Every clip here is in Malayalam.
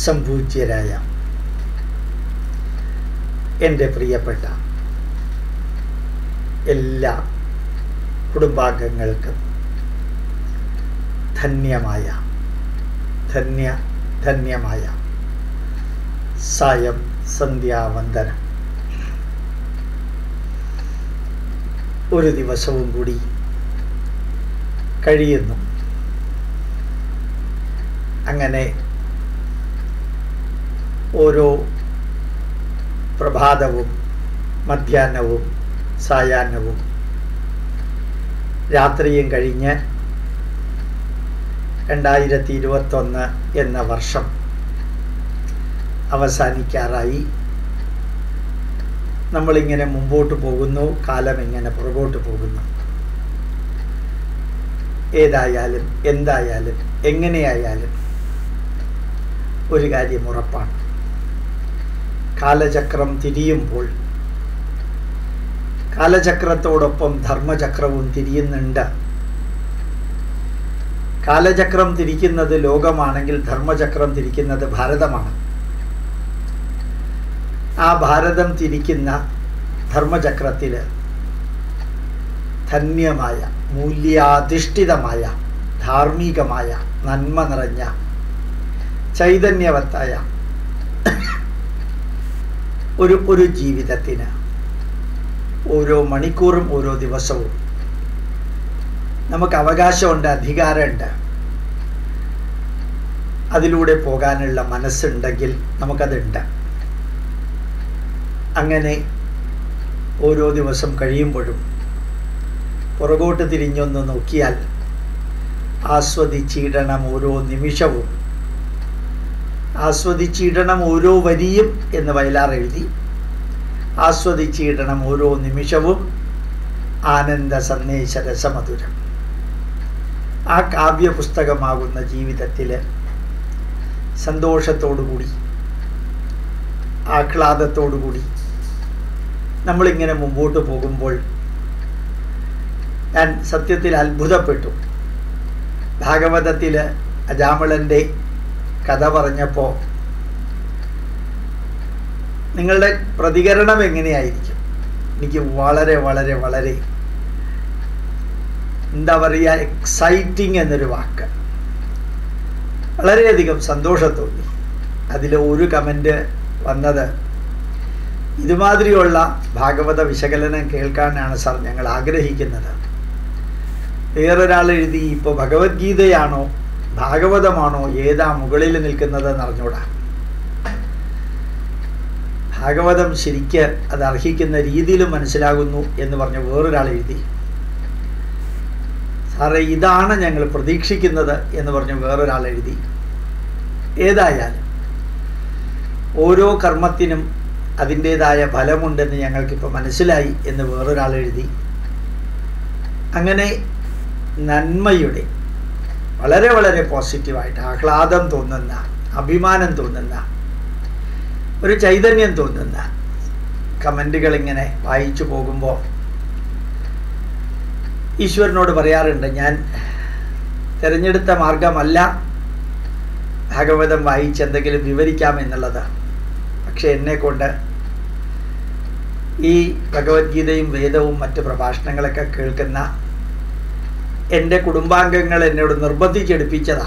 സംപൂജ്യരായ എൻ്റെ പ്രിയപ്പെട്ട എല്ലാ കുടുംബാംഗങ്ങൾക്കും ധന്യമായ ധന്യ ധന്യമായ സായം സന്ധ്യാവന്ദനം ഒരു ദിവസവും കൂടി കഴിയുന്നു അങ്ങനെ ഓരോ പ്രഭാതവും മധ്യാഹ്നവും സായാഹ്നവും രാത്രിയും കഴിഞ്ഞ് രണ്ടായിരത്തി ഇരുപത്തൊന്ന് എന്ന വർഷം അവസാനിക്കാറായി നമ്മളിങ്ങനെ മുമ്പോട്ട് പോകുന്നു കാലം ഇങ്ങനെ പുറകോട്ട് പോകുന്നു ഏതായാലും എന്തായാലും എങ്ങനെയായാലും ഒരു കാര്യം ഉറപ്പാണ് കാലചക്രം തിരിയുമ്പോൾ കാലചക്രത്തോടൊപ്പം ധർമ്മചക്രവും തിരിയുന്നുണ്ട് കാലചക്രം തിരിക്കുന്നത് ലോകമാണെങ്കിൽ ധർമ്മചക്രം തിരിക്കുന്നത് ഭാരതമാണ് ആ ഭാരതം തിരിക്കുന്ന ധർമ്മചക്രത്തിൽ ധന്യമായ മൂല്യാധിഷ്ഠിതമായ ധാർമ്മികമായ നന്മ നിറഞ്ഞ ചൈതന്യവത്തായ ഒരു ഒരു ജീവിതത്തിന് ഓരോ മണിക്കൂറും ഓരോ ദിവസവും നമുക്ക് അവകാശമുണ്ട് അധികാരമുണ്ട് അതിലൂടെ പോകാനുള്ള മനസ്സുണ്ടെങ്കിൽ നമുക്കതുണ്ട് അങ്ങനെ ഓരോ ദിവസം കഴിയുമ്പോഴും പുറകോട്ട് തിരിഞ്ഞൊന്ന് നോക്കിയാൽ ആസ്വദിച്ചിടണം ഓരോ നിമിഷവും ആസ്വദിച്ചിടണം ഓരോ വരിയും എന്ന് വയലാർ എഴുതി ആസ്വദിച്ചിടണം ഓരോ നിമിഷവും ആനന്ദ സന്ദേശ രസമധുരം ആ കാവ്യ പുസ്തകമാകുന്ന ജീവിതത്തിൽ സന്തോഷത്തോടുകൂടി ആഹ്ലാദത്തോടുകൂടി നമ്മളിങ്ങനെ മുമ്പോട്ട് പോകുമ്പോൾ ഞാൻ സത്യത്തിൽ അത്ഭുതപ്പെട്ടു ഭാഗവതത്തിൽ അജാമളൻ്റെ കഥ പറഞ്ഞപ്പോൾ നിങ്ങളുടെ പ്രതികരണം എങ്ങനെയായിരിക്കും എനിക്ക് വളരെ വളരെ വളരെ എന്താ പറയുക എക്സൈറ്റിംഗ് എന്നൊരു വാക്ക് വളരെയധികം സന്തോഷം തോന്നി അതിൽ ഒരു കമൻ്റ് വന്നത് ഇതുമാതിരിയുള്ള ഭാഗവത വിശകലനം കേൾക്കാനാണ് സാർ ഞങ്ങൾ ആഗ്രഹിക്കുന്നത് വേറൊരാൾ എഴുതി ഇപ്പോൾ ഭഗവത്ഗീതയാണോ ഭാഗവതമാണോ ഏതാ മുകളിൽ നിൽക്കുന്നത് എന്നറിഞ്ഞൂടാ ഭാഗവതം ശരിക്ക് അത് അർഹിക്കുന്ന രീതിയിലും മനസ്സിലാകുന്നു എന്ന് പറഞ്ഞ് വേറൊരാൾ എഴുതി സാറേ ഇതാണ് ഞങ്ങൾ പ്രതീക്ഷിക്കുന്നത് എന്ന് പറഞ്ഞ് വേറൊരാൾ എഴുതി ഏതായാലും ഓരോ കർമ്മത്തിനും അതിൻ്റേതായ ഫലമുണ്ടെന്ന് ഞങ്ങൾക്കിപ്പോൾ മനസ്സിലായി എന്ന് വേറൊരാൾ എഴുതി അങ്ങനെ നന്മയുടെ വളരെ വളരെ പോസിറ്റീവായിട്ട് ആഹ്ലാദം തോന്നുന്ന അഭിമാനം തോന്നുന്ന ഒരു ചൈതന്യം തോന്നുന്ന കമൻറ്റുകൾ ഇങ്ങനെ വായിച്ചു പോകുമ്പോൾ ഈശ്വരനോട് പറയാറുണ്ട് ഞാൻ തിരഞ്ഞെടുത്ത മാർഗമല്ല ഭാഗവതം വായിച്ച് എന്തെങ്കിലും വിവരിക്കാം എന്നുള്ളത് പക്ഷെ എന്നെ കൊണ്ട് ഈ ഭഗവത്ഗീതയും വേദവും മറ്റ് പ്രഭാഷണങ്ങളൊക്കെ കേൾക്കുന്ന എൻ്റെ കുടുംബാംഗങ്ങൾ എന്നോട് നിർബന്ധിച്ചെടുപ്പിച്ചതാ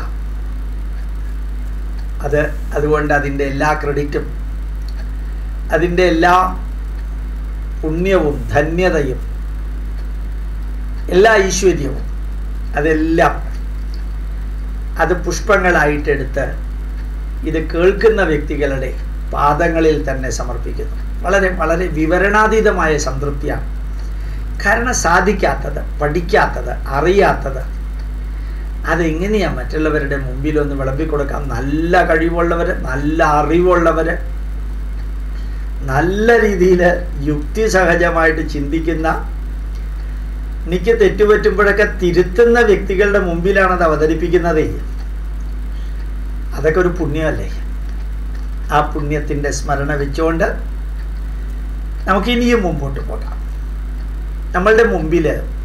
അത് അതുകൊണ്ട് അതിൻ്റെ എല്ലാ ക്രെഡിറ്റും അതിൻ്റെ എല്ലാ പുണ്യവും ധന്യതയും എല്ലാ ഐശ്വര്യവും അതെല്ലാം അത് പുഷ്പങ്ങളായിട്ടെടുത്ത് ഇത് കേൾക്കുന്ന വ്യക്തികളുടെ പാദങ്ങളിൽ തന്നെ സമർപ്പിക്കുന്നു വളരെ വളരെ വിവരണാതീതമായ സംതൃപ്തിയാണ് കാരണം സാധിക്കാത്തത് പഠിക്കാത്തത് അറിയാത്തത് അതെങ്ങനെയാണ് മറ്റുള്ളവരുടെ മുമ്പിലൊന്ന് വിളമ്പിക്കൊടുക്കാം നല്ല കഴിവുള്ളവർ നല്ല അറിവുള്ളവർ നല്ല രീതിയിൽ യുക്തിസഹജമായിട്ട് ചിന്തിക്കുന്ന എനിക്ക് തെറ്റുപറ്റുമ്പോഴൊക്കെ തിരുത്തുന്ന വ്യക്തികളുടെ മുമ്പിലാണ് അത് അവതരിപ്പിക്കുന്നതേ അതൊക്കെ ഒരു പുണ്യമല്ലേ ആ പുണ്യത്തിൻ്റെ സ്മരണ വെച്ചുകൊണ്ട് നമുക്ക് ഇനിയും മുമ്പോട്ട് പോകാം നമ്മളുടെ മുമ്പിൽ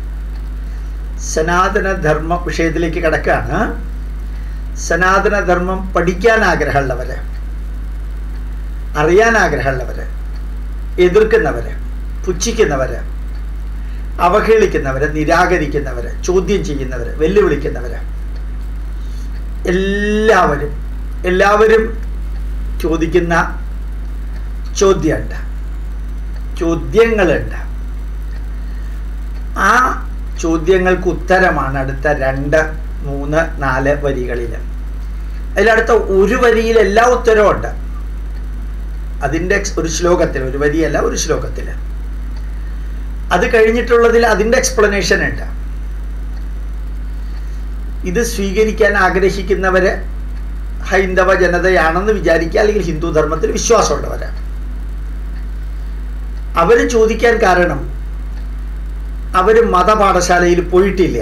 സനാതന ധർമ്മ വിഷയത്തിലേക്ക് കിടക്കുകയാണ് സനാതന ധർമ്മം പഠിക്കാൻ ആഗ്രഹമുള്ളവർ അറിയാൻ ആഗ്രഹമുള്ളവര് എതിർക്കുന്നവര് പുച്ഛിക്കുന്നവര് അവഹേളിക്കുന്നവര് നിരാകരിക്കുന്നവര് ചോദ്യം ചെയ്യുന്നവര് വെല്ലുവിളിക്കുന്നവര് എല്ലാവരും എല്ലാവരും ചോദിക്കുന്ന ചോദ്യമുണ്ട് ചോദ്യങ്ങളുണ്ട് ആ ചോദ്യങ്ങൾക്ക് ഉത്തരമാണ് അടുത്ത രണ്ട് മൂന്ന് നാല് വരികളിൽ അതിലടുത്ത ഒരു വരിയിൽ എല്ലാ ഉത്തരവും ഉണ്ട് അതിൻ്റെ ഒരു ശ്ലോകത്തിൽ ഒരു വരിയല്ല ഒരു ശ്ലോകത്തിൽ അത് കഴിഞ്ഞിട്ടുള്ളതിൽ അതിൻ്റെ എക്സ്പ്ലനേഷൻ ഉണ്ട് ഇത് സ്വീകരിക്കാൻ ആഗ്രഹിക്കുന്നവര് ഹൈന്ദവ ജനതയാണെന്ന് വിചാരിക്കുക അല്ലെങ്കിൽ ഹിന്ദു ധർമ്മത്തിൽ വിശ്വാസമുള്ളവരാണ് അവർ ചോദിക്കാൻ കാരണം അവർ മതപാഠശാലയിൽ പോയിട്ടില്ല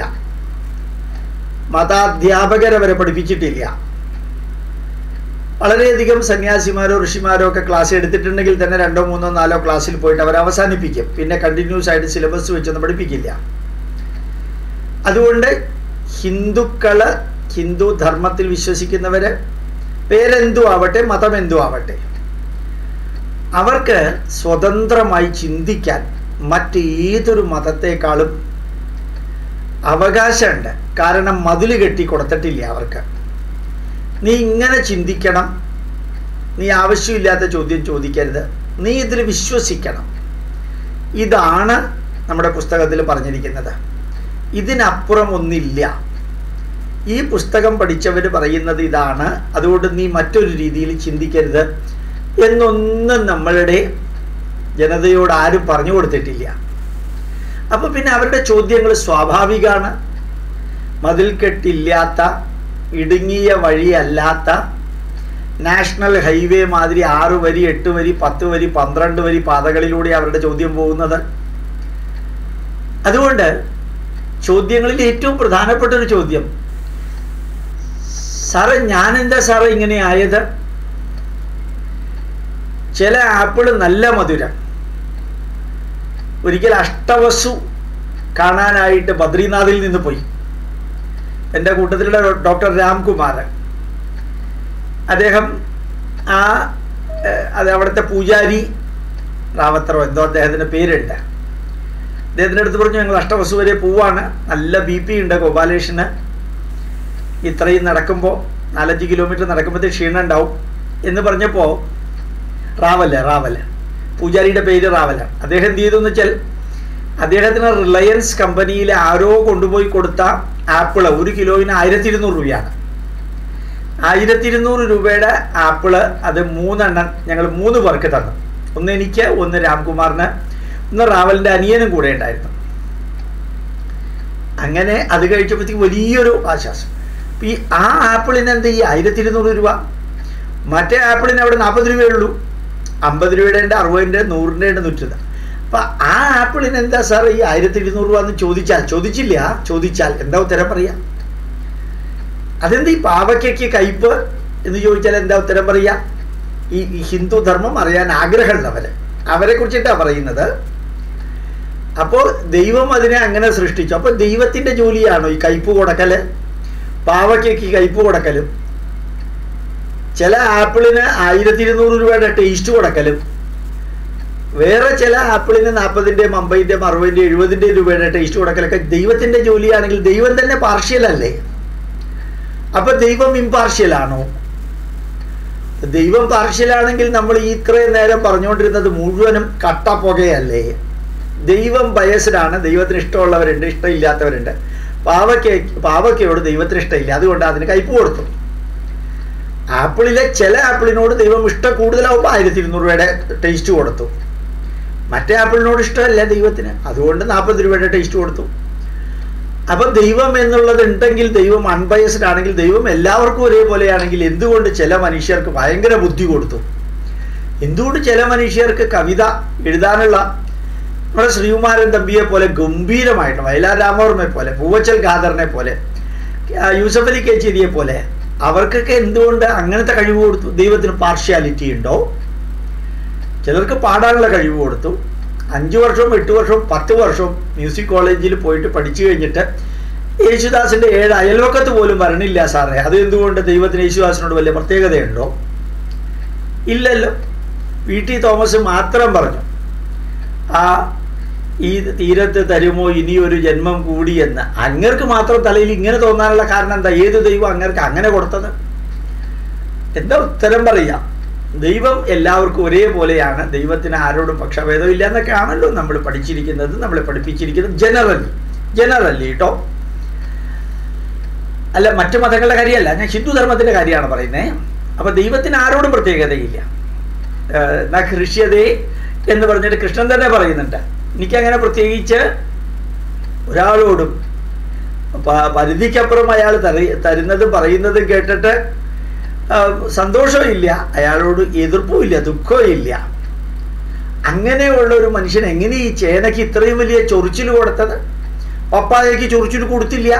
മതാധ്യാപകരവരെ പഠിപ്പിച്ചിട്ടില്ല വളരെയധികം സന്യാസിമാരോ ഋഷിമാരോ ഒക്കെ ക്ലാസ് എടുത്തിട്ടുണ്ടെങ്കിൽ തന്നെ രണ്ടോ മൂന്നോ നാലോ ക്ലാസ്സിൽ പോയിട്ട് അവർ അവസാനിപ്പിക്കും പിന്നെ കണ്ടിന്യൂസ് ആയിട്ട് സിലബസ് വെച്ചൊന്നും പഠിപ്പിക്കില്ല അതുകൊണ്ട് ഹിന്ദുക്കള് ഹിന്ദു ധർമ്മത്തിൽ വിശ്വസിക്കുന്നവര് പേരെന്തു ആവട്ടെ മതം എന്തു ആവട്ടെ അവർക്ക് സ്വതന്ത്രമായി ചിന്തിക്കാൻ മറ്റേതൊരു മതത്തെക്കാളും അവകാശമുണ്ട് കാരണം മതിൽ കെട്ടി കൊടുത്തിട്ടില്ല അവർക്ക് നീ ഇങ്ങനെ ചിന്തിക്കണം നീ ആവശ്യമില്ലാത്ത ചോദ്യം ചോദിക്കരുത് നീ ഇതിൽ വിശ്വസിക്കണം ഇതാണ് നമ്മുടെ പുസ്തകത്തിൽ പറഞ്ഞിരിക്കുന്നത് ഇതിനപ്പുറം ഒന്നില്ല ഈ പുസ്തകം പഠിച്ചവർ പറയുന്നത് ഇതാണ് അതുകൊണ്ട് നീ മറ്റൊരു രീതിയിൽ ചിന്തിക്കരുത് എന്നൊന്നും നമ്മളുടെ ജനതയോട് ആരും പറഞ്ഞു കൊടുത്തിട്ടില്ല അപ്പൊ പിന്നെ അവരുടെ ചോദ്യങ്ങൾ സ്വാഭാവികമാണ് മതിൽ കെട്ടില്ലാത്ത ഇടുങ്ങിയ വഴിയല്ലാത്ത നാഷണൽ ഹൈവേ മാതിരി ആറ് വരി എട്ട് വരി പത്ത് വരി പന്ത്രണ്ട് വരി പാതകളിലൂടെ അവരുടെ ചോദ്യം പോകുന്നത് അതുകൊണ്ട് ചോദ്യങ്ങളിൽ ഏറ്റവും പ്രധാനപ്പെട്ട ഒരു ചോദ്യം സാറേ ഞാൻ എന്താ സാറേ ഇങ്ങനെ ആയത് ചില ആപ്പിള് നല്ല മധുരം ഒരിക്കൽ അഷ്ടവസു കാണാനായിട്ട് ബദ്രീനാഥിൽ നിന്ന് പോയി എൻ്റെ കൂട്ടത്തിലുള്ള ഡോക്ടർ രാംകുമാർ അദ്ദേഹം ആ അത് അവിടുത്തെ പൂജാരി റാവത്തറോ എന്തോ അദ്ദേഹത്തിൻ്റെ പേരുണ്ട് അദ്ദേഹത്തിൻ്റെ അടുത്ത് പറഞ്ഞു ഞങ്ങൾ അഷ്ടവസു വരെ പോവാണ് നല്ല ബി പി ഉണ്ട് ഗോപാലേഷന് ഇത്രയും നടക്കുമ്പോൾ നാലഞ്ച് കിലോമീറ്റർ നടക്കുമ്പോഴത്തേക്ക് ക്ഷീണം ഉണ്ടാവും എന്ന് പറഞ്ഞപ്പോൾ റാവല് റാവല് പൂജാരിയുടെ പേര് റാവല അദ്ദേഹം എന്ത് ചെയ്തു എന്ന് വെച്ചാൽ അദ്ദേഹത്തിന് റിലയൻസ് കമ്പനിയിൽ ആരോ കൊണ്ടുപോയി കൊടുത്ത ആപ്പിള് ഒരു കിലോയിന് ആയിരത്തി ഇരുന്നൂറ് രൂപയാണ് ആയിരത്തി ഇരുന്നൂറ് രൂപയുടെ ആപ്പിള് അത് മൂന്നെണ്ണം ഞങ്ങൾ മൂന്ന് പേർക്ക് തന്നു ഒന്ന് എനിക്ക് ഒന്ന് രാംകുമാറിന് ഒന്ന് റാവലിന്റെ അനിയനും കൂടെ ഉണ്ടായിരുന്നു അങ്ങനെ അത് കഴിച്ചപ്പോഴത്തേക്ക് വലിയൊരു ആശ്വാസം ഈ ആ ആപ്പിളിന് എന്ത് ഈ ആയിരത്തി ഇരുന്നൂറ് രൂപ മറ്റേ ആപ്പിളിന് അവിടെ നാൽപ്പത് രൂപയേ ഉള്ളൂ അമ്പത് രൂപയുടെ ഉണ്ട് അറുപതിൻ്റെ നൂറിൻ്റെ ഉണ്ട് നൂറ്റത് അപ്പം ആ ആപ്പിളിന് എന്താ സാർ ഈ ആയിരത്തി ഇരുന്നൂറ് രൂപ എന്ന് ചോദിച്ചാൽ ചോദിച്ചില്ല ചോദിച്ചാൽ എന്താ ഉത്തരം പറയാ അതെന്ത് ഈ പാവയ്ക്ക് കയ്പ് എന്ന് ചോദിച്ചാൽ എന്താ ഉത്തരം പറയാ ഈ ഹിന്ദു ധർമ്മം അറിയാൻ ആഗ്രഹമുള്ളവര് അവരെ കുറിച്ചിട്ടാണ് പറയുന്നത് അപ്പോൾ ദൈവം അതിനെ അങ്ങനെ സൃഷ്ടിച്ചു അപ്പോൾ ദൈവത്തിന്റെ ജോലിയാണോ ഈ കയ്പ് കൊടുക്കല് പാവയ്ക്ക് കയ്പ് കൊടുക്കലും ചില ആപ്പിളിന് ആയിരത്തി ഇരുന്നൂറ് രൂപയുടെ ടേസ്റ്റ് കൊടുക്കലും വേറെ ചില ആപ്പിളിന് നാൽപ്പതിൻ്റെയും അമ്പതിൻ്റെയും അറുപതിൻ്റെയും എഴുപതിൻ്റെയും രൂപയുടെ ടേസ്റ്റ് കൊടുക്കലൊക്കെ ദൈവത്തിന്റെ ജോലിയാണെങ്കിൽ ദൈവം തന്നെ പാർഷ്യൽ അല്ലേ അപ്പൊ ദൈവം ഇമ്പാർഷ്യൽ ആണോ ദൈവം പാർഷ്യലാണെങ്കിൽ നമ്മൾ ഈ ഇത്രയും നേരം പറഞ്ഞുകൊണ്ടിരുന്നത് മുഴുവനും കട്ട പുകയല്ലേ ദൈവം ബയസ്ഡാണ് ദൈവത്തിന് ഇഷ്ടമുള്ളവരുണ്ട് ഇഷ്ടമില്ലാത്തവരുണ്ട് പാവയ്ക്ക് പാവയ്ക്കയോട് ദൈവത്തിന് ഇഷ്ടമില്ല അതുകൊണ്ട് അതിന് കയ്പ് കൊടുത്തു ആപ്പിളിലെ ചില ആപ്പിളിനോട് ദൈവം ഇഷ്ടം കൂടുതലാവുമ്പോൾ ആയിരത്തി ഇരുന്നൂറ് രൂപയുടെ ടേസ്റ്റ് കൊടുത്തു മറ്റേ ആപ്പിളിനോട് ഇഷ്ടമല്ല ദൈവത്തിന് അതുകൊണ്ട് നാൽപ്പത് രൂപയുടെ ടേസ്റ്റ് കൊടുത്തു അപ്പൊ ദൈവം എന്നുള്ളത് ഉണ്ടെങ്കിൽ ദൈവം അൺബയസ്ഡ് ആണെങ്കിൽ ദൈവം എല്ലാവർക്കും ഒരേപോലെയാണെങ്കിൽ എന്തുകൊണ്ട് ചില മനുഷ്യർക്ക് ഭയങ്കര ബുദ്ധി കൊടുത്തു എന്തുകൊണ്ട് ചില മനുഷ്യർക്ക് കവിത എഴുതാനുള്ള നമ്മുടെ ശ്രീകുമാരൻ തമ്പിയെ പോലെ ഗംഭീരമായിട്ട് വയലാർ രാമവർമ്മയെ പോലെ പൂവച്ചൽ ഖാദറിനെ പോലെ യൂസഫ് അലി കേച്ചേരിയെ പോലെ അവർക്കൊക്കെ എന്തുകൊണ്ട് അങ്ങനത്തെ കഴിവ് കൊടുത്തു ദൈവത്തിന് പാർഷ്യാലിറ്റി ഉണ്ടോ ചിലർക്ക് പാടാനുള്ള കഴിവ് കൊടുത്തു അഞ്ച് വർഷവും എട്ട് വർഷവും പത്ത് വർഷവും മ്യൂസിക് കോളേജിൽ പോയിട്ട് പഠിച്ചു കഴിഞ്ഞിട്ട് യേശുദാസിന്റെ ഏഴ് അയൽവക്കത്ത് പോലും വരണില്ല സാറേ അത് എന്തുകൊണ്ട് ദൈവത്തിന് യേശുദാസിനോട് വലിയ പ്രത്യേകതയുണ്ടോ ഇല്ലല്ലോ പി ടി തോമസ് മാത്രം പറഞ്ഞു ആ ഈ തീരത്ത് തരുമോ ഇനിയൊരു ജന്മം കൂടി എന്ന് അങ്ങർക്ക് മാത്രം തലയിൽ ഇങ്ങനെ തോന്നാനുള്ള കാരണം എന്താ ഏത് ദൈവം അങ്ങർക്ക് അങ്ങനെ കൊടുത്തത് എന്താ ഉത്തരം പറയാം ദൈവം എല്ലാവർക്കും ഒരേപോലെയാണ് ദൈവത്തിന് ആരോടും പക്ഷഭേദമില്ല എന്നൊക്കെ ആണല്ലോ നമ്മൾ പഠിച്ചിരിക്കുന്നത് നമ്മളെ പഠിപ്പിച്ചിരിക്കുന്നത് ജനറലി ജനറലി കേട്ടോ അല്ല മറ്റു മതങ്ങളുടെ കാര്യമല്ല ഞാൻ ഹിന്ദു ധർമ്മത്തിന്റെ കാര്യമാണ് പറയുന്നത് അപ്പൊ ദൈവത്തിന് ആരോടും പ്രത്യേകതയില്ല എന്നാ ഹൃഷ്യതേ എന്ന് പറഞ്ഞിട്ട് കൃഷ്ണൻ തന്നെ പറയുന്നുണ്ട് എനിക്കങ്ങനെ പ്രത്യേകിച്ച് ഒരാളോടും പരിധിക്കപ്പുറം അയാൾ തരുന്നതും പറയുന്നതും കേട്ടിട്ട് സന്തോഷമില്ല അയാളോട് എതിർപ്പുമില്ല ദുഃഖവും ഇല്ല അങ്ങനെയുള്ള ഒരു മനുഷ്യൻ എങ്ങനെ ഈ ചേനയ്ക്ക് ഇത്രയും വലിയ ചൊറിച്ചിൽ കൊടുത്തത് പപ്പായക്ക് ചൊറിച്ചിൽ കൊടുത്തില്ല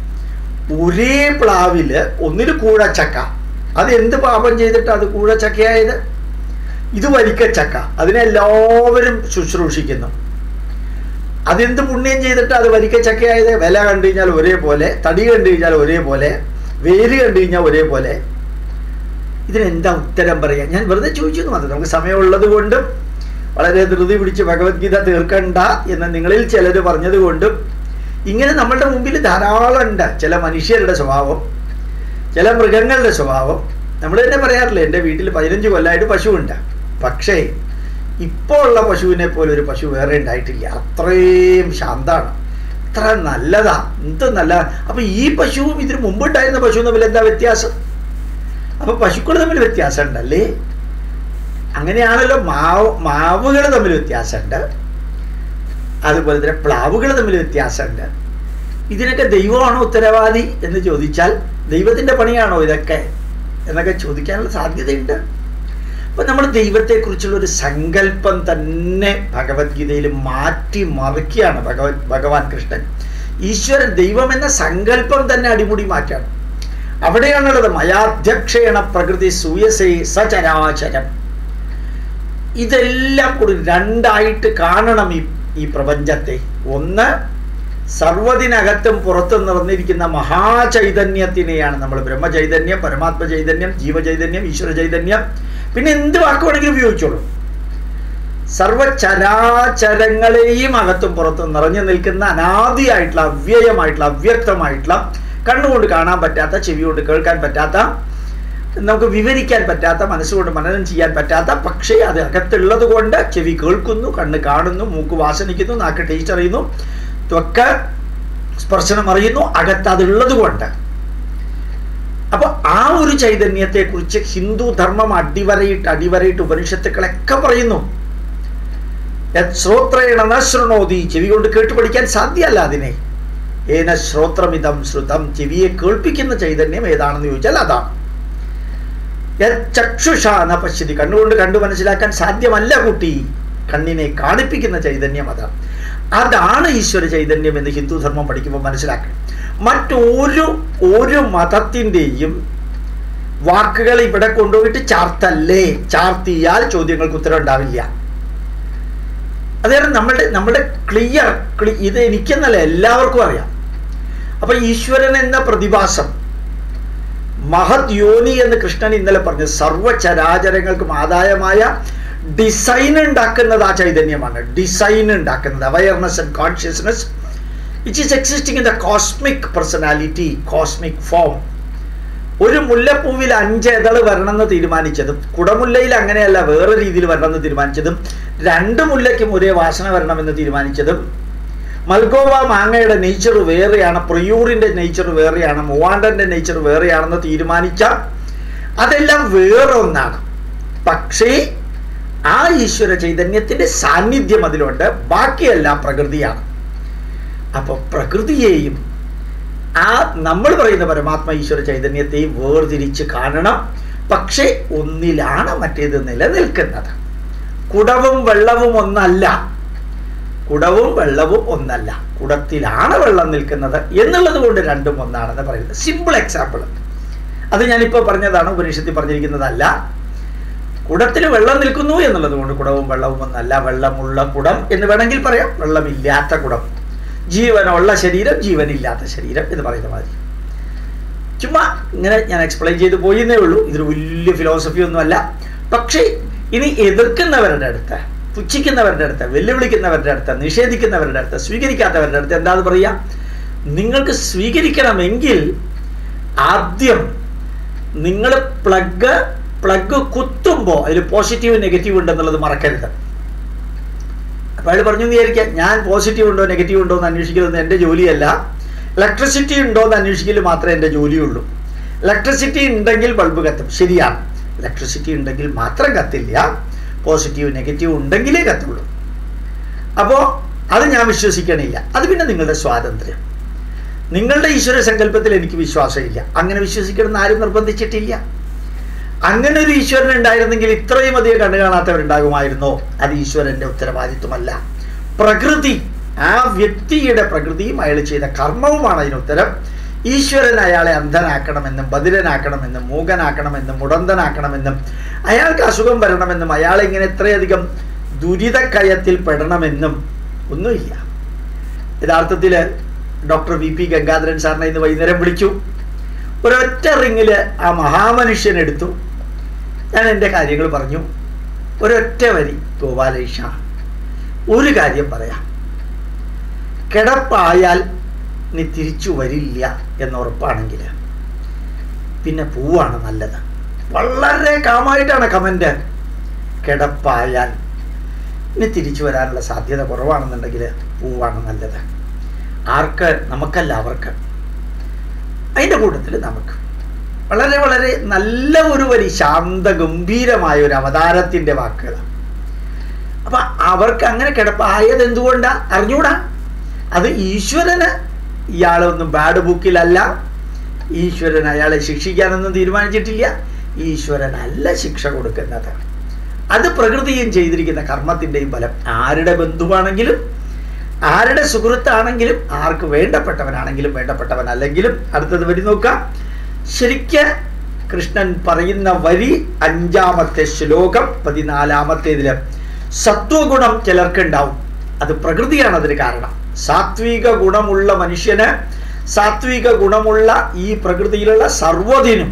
ഒരേ പ്ലാവില് ഒന്നിന് കൂഴച്ചക്ക അത് എന്ത് പാപം ചെയ്തിട്ട് അത് കൂഴച്ചക്കയായത് ഇത് വരിക്കച്ചക്ക അതിനെല്ലാവരും ശുശ്രൂഷിക്കുന്നു അതെന്ത് പുണ്യം ചെയ്തിട്ട് അത് വരിക്കച്ചക്കയായത് വില കണ്ടു കഴിഞ്ഞാൽ ഒരേപോലെ തടി കണ്ടു കഴിഞ്ഞാൽ ഒരേപോലെ വേര് കണ്ടു കഴിഞ്ഞാൽ ഒരേപോലെ ഇതിനെന്താ ഉത്തരം പറയാം ഞാൻ വെറുതെ ചോദിച്ചു മാത്രം നമുക്ക് സമയമുള്ളത് കൊണ്ടും വളരെ ധൃതി പിടിച്ച് ഭഗവത്ഗീത തീർക്കണ്ട എന്ന് നിങ്ങളിൽ ചിലർ പറഞ്ഞത് കൊണ്ടും ഇങ്ങനെ നമ്മളുടെ മുമ്പിൽ ധാരാളം ഉണ്ട് ചില മനുഷ്യരുടെ സ്വഭാവം ചില മൃഗങ്ങളുടെ സ്വഭാവം നമ്മൾ തന്നെ പറയാറില്ല എൻ്റെ വീട്ടിൽ പതിനഞ്ച് കൊല്ലമായിട്ട് പശുവുണ്ട് പക്ഷേ ഇപ്പോൾ ഉള്ള പശുവിനെ പോലെ ഒരു പശു വേറെ ഉണ്ടായിട്ടില്ല അത്രയും ശാന്താണ് അത്ര നല്ലതാ എന്ത് നല്ല അപ്പൊ ഈ പശുവും ഇതിന് മുമ്പുണ്ടായിരുന്ന പശുവും തമ്മിൽ എന്താ വ്യത്യാസം അപ്പൊ പശുക്കൾ തമ്മിൽ വ്യത്യാസം ഉണ്ടല്ലേ അങ്ങനെയാണല്ലോ മാവ് മാവുകൾ തമ്മിൽ വ്യത്യാസമുണ്ട് അതുപോലെ തന്നെ പ്ലാവുകൾ തമ്മിൽ വ്യത്യാസമുണ്ട് ഇതിനൊക്കെ ദൈവമാണോ ഉത്തരവാദി എന്ന് ചോദിച്ചാൽ ദൈവത്തിന്റെ പണിയാണോ ഇതൊക്കെ എന്നൊക്കെ ചോദിക്കാനുള്ള സാധ്യതയുണ്ട് അപ്പൊ നമ്മൾ ദൈവത്തെക്കുറിച്ചുള്ള ഒരു സങ്കല്പം തന്നെ ഭഗവത്ഗീതയിൽ മാറ്റി മറിക്കുകയാണ് ഭഗവത് ഭഗവാൻ കൃഷ്ണൻ ഈശ്വരൻ ദൈവം എന്ന സങ്കല്പം തന്നെ അടിമുടി മാറ്റാണ് അവിടെയാണുള്ളത് മയാധ്യക്ഷേണ പ്രകൃതി സൂയസേ സചരാചരം ഇതെല്ലാം കൂടി രണ്ടായിട്ട് കാണണം ഈ ഈ പ്രപഞ്ചത്തെ ഒന്ന് സർവ്വതിനകത്തും പുറത്തും നിറഞ്ഞിരിക്കുന്ന മഹാചൈതന്യത്തിനെയാണ് നമ്മൾ ബ്രഹ്മചൈതന്യം പരമാത്മ ചൈതന്യം ജീവചൈതന്യം ഈശ്വര ചൈതന്യം പിന്നെ എന്ത് വാക്ക് വേണമെങ്കിലും ഉപയോഗിച്ചോളൂ സർവചരാചരങ്ങളെയും അകത്തും പുറത്തും നിറഞ്ഞു നിൽക്കുന്ന അനാദിയായിട്ടുള്ള അവ്യയമായിട്ടുള്ള അവ്യക്തമായിട്ടുള്ള കണ്ണുകൊണ്ട് കാണാൻ പറ്റാത്ത ചെവി കൊണ്ട് കേൾക്കാൻ പറ്റാത്ത നമുക്ക് വിവരിക്കാൻ പറ്റാത്ത മനസ്സുകൊണ്ട് മനനം ചെയ്യാൻ പറ്റാത്ത പക്ഷേ അത് അകത്തുള്ളത് കൊണ്ട് ചെവി കേൾക്കുന്നു കണ്ണ് കാണുന്നു മൂക്ക് വാസനിക്കുന്നു നാക്ക് ടേസ്റ്റ് അറിയുന്നു ത്വക്ക് സ്പർശനം അറിയുന്നു അകത്ത് അതുള്ളത് കൊണ്ട് അപ്പൊ ആ ഒരു ചൈതന്യത്തെ കുറിച്ച് ഹിന്ദു ധർമ്മം അടിവരയിട്ട് അടിവരയിട്ട് ഉപനിഷത്തുക്കളൊക്കെ പറയുന്നു ശ്രോത്രേണ നശ്രണോതി ചെവി കൊണ്ട് കേട്ട് പഠിക്കാൻ സാധ്യമല്ല അതിനെ ഏന ശ്രോത്രമിതം ശ്രുതം ചെവിയെ കേൾപ്പിക്കുന്ന ചൈതന്യം ഏതാണെന്ന് ചോദിച്ചാൽ അതാണ് ചക്ഷുഷ എന്ന പശ്യതി കണ്ണുകൊണ്ട് കണ്ടു മനസ്സിലാക്കാൻ സാധ്യമല്ല കുട്ടി കണ്ണിനെ കാണിപ്പിക്കുന്ന ചൈതന്യം അതാണ് അതാണ് ഈശ്വര ചൈതന്യം എന്ന് ഹിന്ദു ധർമ്മം പഠിക്കുമ്പോൾ മനസ്സിലാക്കണം മറ്റൊരു ഒരു മതത്തിൻ്റെയും വാക്കുകൾ ഇവിടെ കൊണ്ടുപോയിട്ട് ചാർത്തല്ലേ ചാർത്തിയാൽ ചോദ്യങ്ങൾക്ക് ഉത്തരം ഉണ്ടാവില്ല അതായത് നമ്മളുടെ നമ്മുടെ ക്ലിയർ ഇത് എനിക്കെന്നല്ല എല്ലാവർക്കും അറിയാം അപ്പൊ ഈശ്വരൻ എന്ന പ്രതിഭാസം മഹത് യോനി എന്ന് കൃഷ്ണൻ ഇന്നലെ പറഞ്ഞു സർവചരാചരങ്ങൾക്കും ആദായമായ ഡിസൈൻ ഉണ്ടാക്കുന്നത് ആ ചൈതന്യമാണ് ഡിസൈൻ ഉണ്ടാക്കുന്നത് awareness and consciousness which is existing in the cosmic personality cosmic form ഒരു മുല്ലപ്പൂവിൽ അഞ്ച് എതള് വരണമെന്ന് തീരുമാനിച്ചതും കുടമുല്ലയിൽ അങ്ങനെയല്ല വേറെ രീതിയിൽ വരണമെന്ന് തീരുമാനിച്ചതും രണ്ട് മുല്ലയ്ക്കും ഒരേ വാസന വരണമെന്ന് തീരുമാനിച്ചതും മൽഗോവ മാങ്ങയുടെ നേച്ചർ വേറെയാണ് പ്രയൂറിന്റെ നേച്ചർ വേറെയാണ് മൂവാണ്ടന്റെ നേച്ചർ വേറെയാണെന്ന് തീരുമാനിച്ച അതെല്ലാം വേറെ ഒന്നാണ് പക്ഷേ ആ ഈശ്വര ചൈതന്യത്തിന്റെ സാന്നിധ്യം അതിലുണ്ട് ബാക്കിയെല്ലാം പ്രകൃതിയാണ് അപ്പോൾ പ്രകൃതിയെയും ആ നമ്മൾ പറയുന്ന പരമാത്മ ഈശ്വര ചൈതന്യത്തെയും വേർതിരിച്ച് കാണണം പക്ഷേ ഒന്നിലാണ് മറ്റേത് നിലനിൽക്കുന്നത് കുടവും വെള്ളവും ഒന്നല്ല കുടവും വെള്ളവും ഒന്നല്ല കുടത്തിലാണ് വെള്ളം നിൽക്കുന്നത് എന്നുള്ളത് കൊണ്ട് രണ്ടും ഒന്നാണെന്ന് പറയുന്നത് സിമ്പിൾ എക്സാമ്പിൾ അത് ഞാനിപ്പോൾ പറഞ്ഞതാണ് ഉപനിഷത്തിൽ പറഞ്ഞിരിക്കുന്നതല്ല കുടത്തിൽ വെള്ളം നിൽക്കുന്നു എന്നുള്ളത് കൊണ്ട് കുടവും വെള്ളവും ഒന്നല്ല വെള്ളമുള്ള കുടം എന്ന് വേണമെങ്കിൽ പറയാം വെള്ളമില്ലാത്ത കുടം ജീവനുള്ള ശരീരം ജീവനില്ലാത്ത ശരീരം എന്ന് പറയുന്ന മാതിരി ചുമ്മാ ഇങ്ങനെ ഞാൻ എക്സ്പ്ലെയിൻ ചെയ്ത് പോയെന്നേ ഉള്ളൂ ഇതൊരു വലിയ ഫിലോസഫി ഒന്നുമല്ല പക്ഷേ ഇനി എതിർക്കുന്നവരുടെ അടുത്ത് പുച്ഛിക്കുന്നവരുടെ അടുത്ത് വെല്ലുവിളിക്കുന്നവരുടെ അടുത്ത് നിഷേധിക്കുന്നവരുടെ അടുത്ത് സ്വീകരിക്കാത്തവരുടെ അടുത്ത് എന്താന്ന് പറയാ നിങ്ങൾക്ക് സ്വീകരിക്കണമെങ്കിൽ ആദ്യം നിങ്ങൾ പ്ലഗ് പ്ലഗ് കുത്തുമ്പോൾ അതിൽ പോസിറ്റീവ് നെഗറ്റീവ് ഉണ്ടെന്നുള്ളത് മറക്കരുത് അപ്പോൾ അയാൾ പറഞ്ഞു വിചാരിക്കാം ഞാൻ പോസിറ്റീവ് ഉണ്ടോ നെഗറ്റീവ് ഉണ്ടോ എന്ന് അന്വേഷിക്കുന്നത് എൻ്റെ ജോലിയല്ല ഇലക്ട്രിസിറ്റി ഉണ്ടോ എന്ന് അന്വേഷിക്കൽ മാത്രമേ എൻ്റെ ജോലിയുള്ളൂ ഇലക്ട്രിസിറ്റി ഉണ്ടെങ്കിൽ ബൾബ് കത്തും ശരിയാണ് ഇലക്ട്രിസിറ്റി ഉണ്ടെങ്കിൽ മാത്രം കത്തില്ല പോസിറ്റീവ് നെഗറ്റീവ് ഉണ്ടെങ്കിലേ കത്തുള്ളൂ അപ്പോൾ അത് ഞാൻ വിശ്വസിക്കണില്ല അത് പിന്നെ നിങ്ങളുടെ സ്വാതന്ത്ര്യം നിങ്ങളുടെ ഈശ്വര സങ്കല്പത്തിൽ എനിക്ക് വിശ്വാസമില്ല അങ്ങനെ വിശ്വസിക്കണമെന്ന് ആരും നിർബന്ധിച്ചിട്ടില്ല അങ്ങനെ ഒരു ഈശ്വരൻ ഉണ്ടായിരുന്നെങ്കിൽ ഇത്രയും അധികം കണ്ടു കാണാത്തവരുണ്ടാകുമായിരുന്നോ അത് ഈശ്വരന്റെ ഉത്തരവാദിത്വമല്ല പ്രകൃതി ആ വ്യക്തിയുടെ പ്രകൃതിയും അയാൾ ചെയ്ത കർമ്മവുമാണ് അതിന് ഉത്തരം ഈശ്വരൻ അയാളെ അന്ധനാക്കണമെന്നും ബദിരനാക്കണമെന്നും മൂകനാക്കണമെന്നും മുടന്തനാക്കണമെന്നും അയാൾക്ക് അസുഖം വരണമെന്നും അയാളെ ഇങ്ങനെ ഇത്രയധികം ദുരിതക്കയത്തിൽ പെടണമെന്നും ഒന്നുമില്ല യഥാർത്ഥത്തിൽ ഡോക്ടർ വി പി ഗംഗാധരൻ സാറിനെ ഇന്ന് വൈകുന്നേരം വിളിച്ചു ഒരൊറ്റ റിങ്ങിൽ ആ മഹാമനുഷ്യൻ എടുത്തു ഞാൻ എൻ്റെ കാര്യങ്ങൾ പറഞ്ഞു ഒരൊറ്റ വരി ഗോപാലേഷ ഒരു കാര്യം പറയാം കിടപ്പായാൽ നീ തിരിച്ചു വരില്ല എന്നുറപ്പാണെങ്കിൽ പിന്നെ പൂവാണ് നല്ലത് വളരെ കാമായിട്ടാണ് കമൻ്റ് കിടപ്പായാൽ ഇനി തിരിച്ചു വരാനുള്ള സാധ്യത കുറവാണെന്നുണ്ടെങ്കിൽ പൂവാണ് നല്ലത് ആർക്ക് നമുക്കല്ല അവർക്ക് അതിൻ്റെ കൂട്ടത്തിൽ നമുക്ക് വളരെ വളരെ നല്ല ഒരു വരി ശാന്ത ഗംഭീരമായ ഒരു അവതാരത്തിൻ്റെ വാക്കുകളാണ് അപ്പൊ അവർക്ക് അങ്ങനെ കിടപ്പായത് എന്തുകൊണ്ടാ അറിഞ്ഞൂടാ അത് ഈശ്വരന് ഇയാളൊന്നും ബാഡ് ബുക്കിലല്ല ഈശ്വരൻ അയാളെ ശിക്ഷിക്കാനൊന്നും തീരുമാനിച്ചിട്ടില്ല ഈശ്വരനല്ല ശിക്ഷ കൊടുക്കുന്നത് അത് പ്രകൃതിയും ചെയ്തിരിക്കുന്ന കർമ്മത്തിൻ്റെയും ഫലം ആരുടെ ബന്ധുവാണെങ്കിലും ആരുടെ സുഹൃത്താണെങ്കിലും ആർക്ക് വേണ്ടപ്പെട്ടവനാണെങ്കിലും വേണ്ടപ്പെട്ടവനല്ലെങ്കിലും അടുത്തത് വരി നോക്കാം ശരിക്ക് കൃഷ്ണൻ പറയുന്ന വരി അഞ്ചാമത്തെ ശ്ലോകം പതിനാലാമത്തേതില് സത്വഗുണം ചിലർക്കുണ്ടാവും അത് പ്രകൃതിയാണ് അതിന് കാരണം സാത്വിക ഗുണമുള്ള മനുഷ്യന് സാത്വിക ഗുണമുള്ള ഈ പ്രകൃതിയിലുള്ള സർവ്വതിനും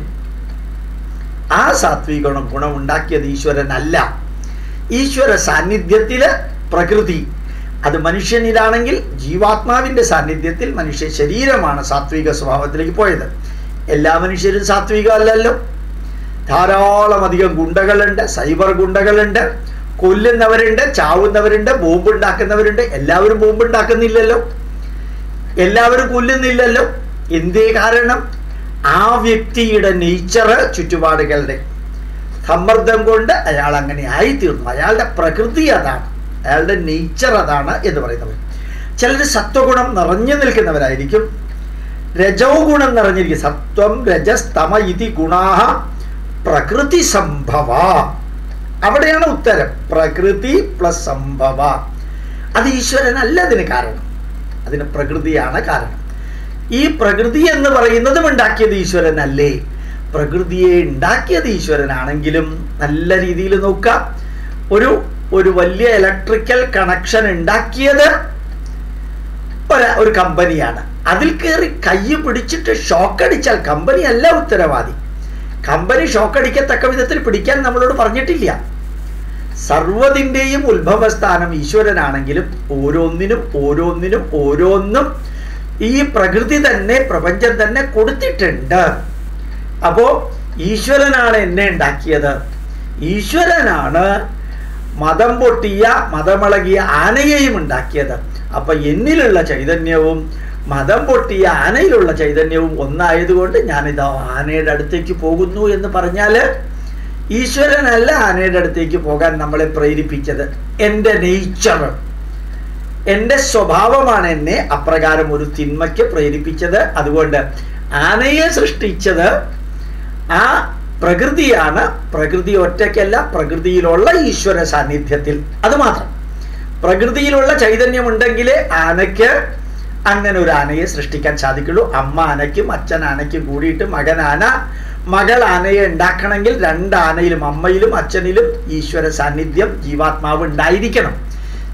ആ സാത്വിക ഗുണം ഗുണമുണ്ടാക്കിയത് ഈശ്വരനല്ല ഈശ്വര സാന്നിധ്യത്തില് പ്രകൃതി അത് മനുഷ്യനിലാണെങ്കിൽ ജീവാത്മാവിന്റെ സാന്നിധ്യത്തിൽ മനുഷ്യ ശരീരമാണ് സാത്വിക സ്വഭാവത്തിലേക്ക് പോയത് എല്ലാ മനുഷ്യരും സാത്വിക അല്ലല്ലോ ധാരാളം അധികം ഗുണ്ടകളുണ്ട് സൈബർ ഗുണ്ടകളുണ്ട് കൊല്ലുന്നവരുണ്ട് ചാവുന്നവരുണ്ട് ബോംബ് ഉണ്ടാക്കുന്നവരുണ്ട് എല്ലാവരും ബോംബ് ഉണ്ടാക്കുന്നില്ലല്ലോ എല്ലാവരും കൊല്ലുന്നില്ലല്ലോ എന്തേ കാരണം ആ വ്യക്തിയുടെ നേച്ചറ് ചുറ്റുപാടുകളുടെ സമ്മർദ്ദം കൊണ്ട് അയാൾ അങ്ങനെ ആയിത്തീർന്നു അയാളുടെ പ്രകൃതി അതാണ് അയാളുടെ നേച്ചർ അതാണ് എന്ന് പറയുന്നത് ചിലർ സത്വഗുണം നിറഞ്ഞു നിൽക്കുന്നവരായിരിക്കും രജോ ഗുണം നിറഞ്ഞിരിക്കും സത്വം രജസ്തമ ഇതി ഗുണാഹ പ്രകൃതി സംഭവ അവിടെയാണ് ഉത്തരം പ്രകൃതി പ്ലസ് സംഭവ അത് ഈശ്വരനല്ല അതിന് കാരണം അതിന് പ്രകൃതിയാണ് കാരണം ഈ പ്രകൃതി എന്ന് പറയുന്നതും ഉണ്ടാക്കിയത് ഈശ്വരനല്ലേ പ്രകൃതിയെ ഉണ്ടാക്കിയത് ഈശ്വരനാണെങ്കിലും നല്ല രീതിയിൽ നോക്കാം ഒരു ഒരു വലിയ ഇലക്ട്രിക്കൽ കണക്ഷൻ ഉണ്ടാക്കിയത് ഒരു ഒരു കമ്പനിയാണ് അതിൽ കയറി കൈ പിടിച്ചിട്ട് ഷോക്ക് അടിച്ചാൽ കമ്പനി അല്ല ഉത്തരവാദി കമ്പനി ഷോക്ക് അടിക്കത്തക്ക വിധത്തിൽ പിടിക്കാൻ നമ്മളോട് പറഞ്ഞിട്ടില്ല സർവ്വതിൻ്റെയും ഉത്ഭവസ്ഥാനം ഈശ്വരനാണെങ്കിലും ഓരോന്നിനും ഓരോന്നിനും ഓരോന്നും ഈ പ്രകൃതി തന്നെ പ്രപഞ്ചം തന്നെ കൊടുത്തിട്ടുണ്ട് അപ്പോ ഈശ്വരനാണ് എന്നെ ഉണ്ടാക്കിയത് ഈശ്വരനാണ് മതം പൊട്ടിയ മതമിളകിയ ആനയെയും ഉണ്ടാക്കിയത് അപ്പൊ എന്നിലുള്ള ചൈതന്യവും മതം പൊട്ടിയ ആനയിലുള്ള ചൈതന്യവും ഒന്നായതുകൊണ്ട് ഞാനിതാ ആനയുടെ അടുത്തേക്ക് പോകുന്നു എന്ന് പറഞ്ഞാല് ഈശ്വരനല്ല ആനയുടെ അടുത്തേക്ക് പോകാൻ നമ്മളെ പ്രേരിപ്പിച്ചത് എൻ്റെ നേച്ചർ എൻ്റെ സ്വഭാവമാണ് എന്നെ അപ്രകാരം ഒരു തിന്മയ്ക്ക് പ്രേരിപ്പിച്ചത് അതുകൊണ്ട് ആനയെ സൃഷ്ടിച്ചത് ആ പ്രകൃതിയാണ് പ്രകൃതി ഒറ്റയ്ക്കല്ല പ്രകൃതിയിലുള്ള ഈശ്വര സാന്നിധ്യത്തിൽ അത് മാത്രം പ്രകൃതിയിലുള്ള ചൈതന്യമുണ്ടെങ്കിലേ ആനയ്ക്ക് അങ്ങനെ ഒരു ആനയെ സൃഷ്ടിക്കാൻ സാധിക്കുള്ളൂ അമ്മ ആനയ്ക്കും അച്ഛൻ ആനയ്ക്കും കൂടിയിട്ട് മകൻ ആന മകൾ ആനയെ ഉണ്ടാക്കണമെങ്കിൽ രണ്ട് ആനയിലും അമ്മയിലും അച്ഛനിലും ഈശ്വര സാന്നിധ്യം ജീവാത്മാവ് ഉണ്ടായിരിക്കണം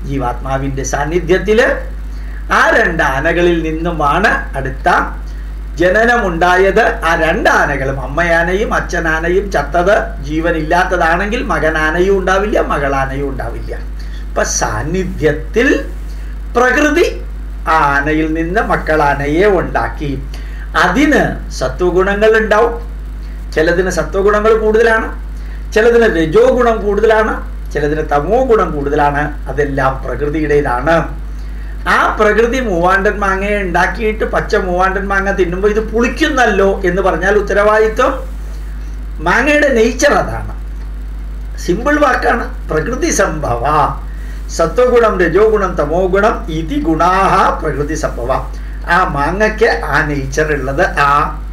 ജീവാത്മാവിൻ്റെ സാന്നിധ്യത്തിൽ ആ രണ്ട് ആനകളിൽ നിന്നുമാണ് അടുത്ത ജനനമുണ്ടായത് ആ രണ്ടാനകളും അമ്മയാനയും അച്ഛനാനയും ചത്തത് ജീവനില്ലാത്തതാണെങ്കിൽ മകനാനയും ഉണ്ടാവില്ല മകളാനയും ഉണ്ടാവില്ല ഇപ്പൊ സാന്നിധ്യത്തിൽ പ്രകൃതി ആ ആനയിൽ നിന്ന് മക്കളാനയെ ഉണ്ടാക്കി അതിന് സത്വഗുണങ്ങൾ ഉണ്ടാവും ചിലതിന് സത്വഗുണങ്ങൾ കൂടുതലാണ് ചിലതിന് രജോ ഗുണം കൂടുതലാണ് ചിലതിന് തമോ ഗുണം കൂടുതലാണ് അതെല്ലാം പ്രകൃതിയുടേതാണ് ആ പ്രകൃതി മൂവാണ്ടൻ മാങ്ങയെ ഉണ്ടാക്കിയിട്ട് പച്ച മൂവാണ്ടൻ മാങ്ങ തിന്നുമ്പോൾ ഇത് പുളിക്കുന്നല്ലോ എന്ന് പറഞ്ഞാൽ ഉത്തരവാദിത്വം മാങ്ങയുടെ നേച്ചർ അതാണ് സിമ്പിൾ വാക്കാണ് പ്രകൃതി സംഭവ സത്വഗുണം രജോ ഗുണം തമോ ഗുണം ഇതി ഗുണാഹ പ്രകൃതി സംഭവ ആ മാങ്ങയ്ക്ക് ആ നേച്ചർ ഉള്ളത് ആ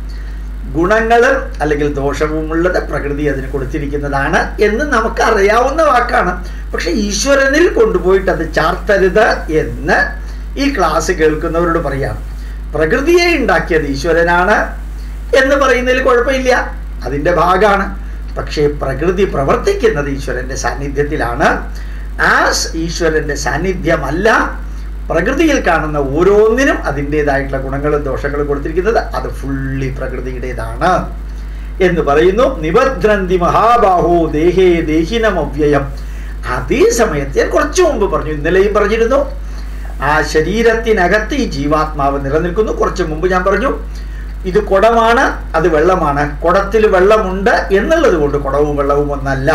ഗുണങ്ങളും അല്ലെങ്കിൽ ദോഷവും ഉള്ളത് പ്രകൃതി അതിന് കൊടുത്തിരിക്കുന്നതാണ് എന്ന് നമുക്ക് അറിയാവുന്ന വാക്കാണ് പക്ഷെ ഈശ്വരനിൽ കൊണ്ടുപോയിട്ട് അത് ചാർത്തരുത് എന്ന് ഈ ക്ലാസ് കേൾക്കുന്നവരോട് പറയാണ് പ്രകൃതിയെ ഉണ്ടാക്കിയത് ഈശ്വരനാണ് എന്ന് പറയുന്നതിൽ കുഴപ്പമില്ല അതിൻ്റെ ഭാഗമാണ് പക്ഷേ പ്രകൃതി പ്രവർത്തിക്കുന്നത് ഈശ്വരന്റെ സാന്നിധ്യത്തിലാണ് ആ സ് ഈശ്വരന്റെ സാന്നിധ്യമല്ല പ്രകൃതിയിൽ കാണുന്ന ഓരോന്നിനും അതിൻ്റെതായിട്ടുള്ള ഗുണങ്ങളും ദോഷങ്ങളും കൊടുത്തിരിക്കുന്നത് അത് ഫുള്ളി പ്രകൃതിയുടേതാണ് എന്ന് പറയുന്നു നിബദ്രന്തി മഹാബാഹോ ദേഹേ ദേഹിനം അവ്യയം അതേ സമയത്ത് ഞാൻ കുറച്ചു മുമ്പ് പറഞ്ഞു ഇന്നലെയും പറഞ്ഞിരുന്നു ആ ശരീരത്തിനകത്ത് ഈ ജീവാത്മാവ് നിലനിൽക്കുന്നു കുറച്ച് മുമ്പ് ഞാൻ പറഞ്ഞു ഇത് കുടമാണ് അത് വെള്ളമാണ് കുടത്തിൽ വെള്ളമുണ്ട് എന്നുള്ളത് കൊണ്ട് കുടവും വെള്ളവും ഒന്നല്ല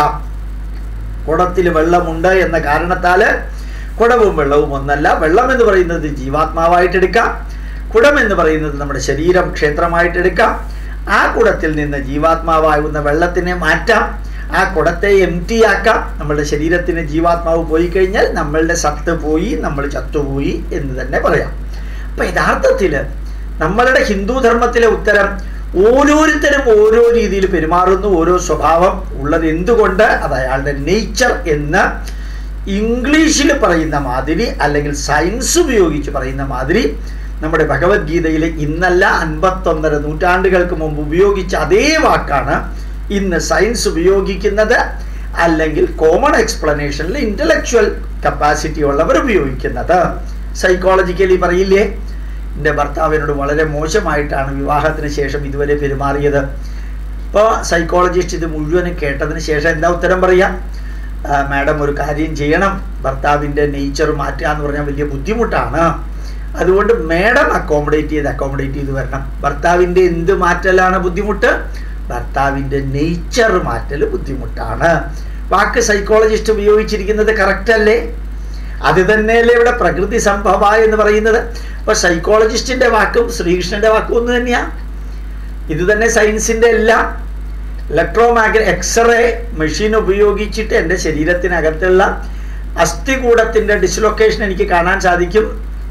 കുടത്തിൽ വെള്ളമുണ്ട് എന്ന കാരണത്താല് കുടവും വെള്ളവും ഒന്നല്ല വെള്ളം എന്ന് പറയുന്നത് ജീവാത്മാവായിട്ട് എടുക്കാം കുടം എന്ന് പറയുന്നത് നമ്മുടെ ശരീരം ക്ഷേത്രമായിട്ട് എടുക്കാം ആ കുടത്തിൽ നിന്ന് ജീവാത്മാവാകുന്ന വെള്ളത്തിനെ മാറ്റാം ആ കുടത്തെ എം ടി ആക്കാം നമ്മളുടെ ശരീരത്തിന് ജീവാത്മാവ് പോയി കഴിഞ്ഞാൽ നമ്മളുടെ സത്ത് പോയി നമ്മൾ ചത്തുപോയി എന്ന് തന്നെ പറയാം അപ്പൊ യഥാർത്ഥത്തിൽ നമ്മളുടെ ഹിന്ദു ധർമ്മത്തിലെ ഉത്തരം ഓരോരുത്തരും ഓരോ രീതിയിൽ പെരുമാറുന്നു ഓരോ സ്വഭാവം ഉള്ളത് എന്തുകൊണ്ട് അത് അയാളുടെ നേച്ചർ എന്ന് ഇംഗ്ലീഷിൽ പറയുന്ന മാതിരി അല്ലെങ്കിൽ സയൻസ് ഉപയോഗിച്ച് പറയുന്ന മാതിരി നമ്മുടെ ഭഗവത്ഗീതയിലെ ഇന്നല്ല അൻപത്തൊന്നര നൂറ്റാണ്ടുകൾക്ക് മുമ്പ് ഉപയോഗിച്ച അതേ വാക്കാണ് ഇന്ന് സയൻസ് ഉപയോഗിക്കുന്നത് അല്ലെങ്കിൽ കോമൺ എക്സ്പ്ലനേഷനിൽ ഇന്റലക്ച്വൽ കപ്പാസിറ്റി ഉള്ളവർ ഉപയോഗിക്കുന്നത് സൈക്കോളജിക്കലി പറയില്ലേ എൻ്റെ ഭർത്താവിനോട് വളരെ മോശമായിട്ടാണ് വിവാഹത്തിന് ശേഷം ഇതുവരെ പെരുമാറിയത് ഇപ്പോൾ സൈക്കോളജിസ്റ്റ് ഇത് മുഴുവനും കേട്ടതിന് ശേഷം എന്താ ഉത്തരം പറയാം മാഡം ഒരു കാര്യം ചെയ്യണം ഭർത്താവിൻ്റെ നേച്ചർ മാറ്റുക എന്ന് പറഞ്ഞാൽ വലിയ ബുദ്ധിമുട്ടാണ് അതുകൊണ്ട് മാഡം അക്കോമഡേറ്റ് ചെയ്ത് അക്കോമഡേറ്റ് ചെയ്ത് വരണം ഭർത്താവിൻ്റെ എന്ത് മാറ്റലാണ് ബുദ്ധിമുട്ട് ഭർത്താവിൻ്റെ നേച്ചർ മാറ്റൽ ബുദ്ധിമുട്ടാണ് വാക്ക് സൈക്കോളജിസ്റ്റ് ഉപയോഗിച്ചിരിക്കുന്നത് കറക്റ്റ് അല്ലേ അത് തന്നെയല്ലേ ഇവിടെ പ്രകൃതി സംഭവ എന്ന് പറയുന്നത് അപ്പൊ സൈക്കോളജിസ്റ്റിന്റെ വാക്കും ശ്രീകൃഷ്ണന്റെ വാക്കും ഒന്ന് തന്നെയാ ഇത് തന്നെ സയൻസിന്റെ എല്ലാം ഇലക്ട്രോമാഗ്ന എക്സ്റേ മെഷീൻ ഉപയോഗിച്ചിട്ട് എൻ്റെ ശരീരത്തിനകത്തുള്ള അസ്ഥികൂടത്തിന്റെ ഡിസ്ലൊക്കേഷൻ എനിക്ക് കാണാൻ സാധിക്കും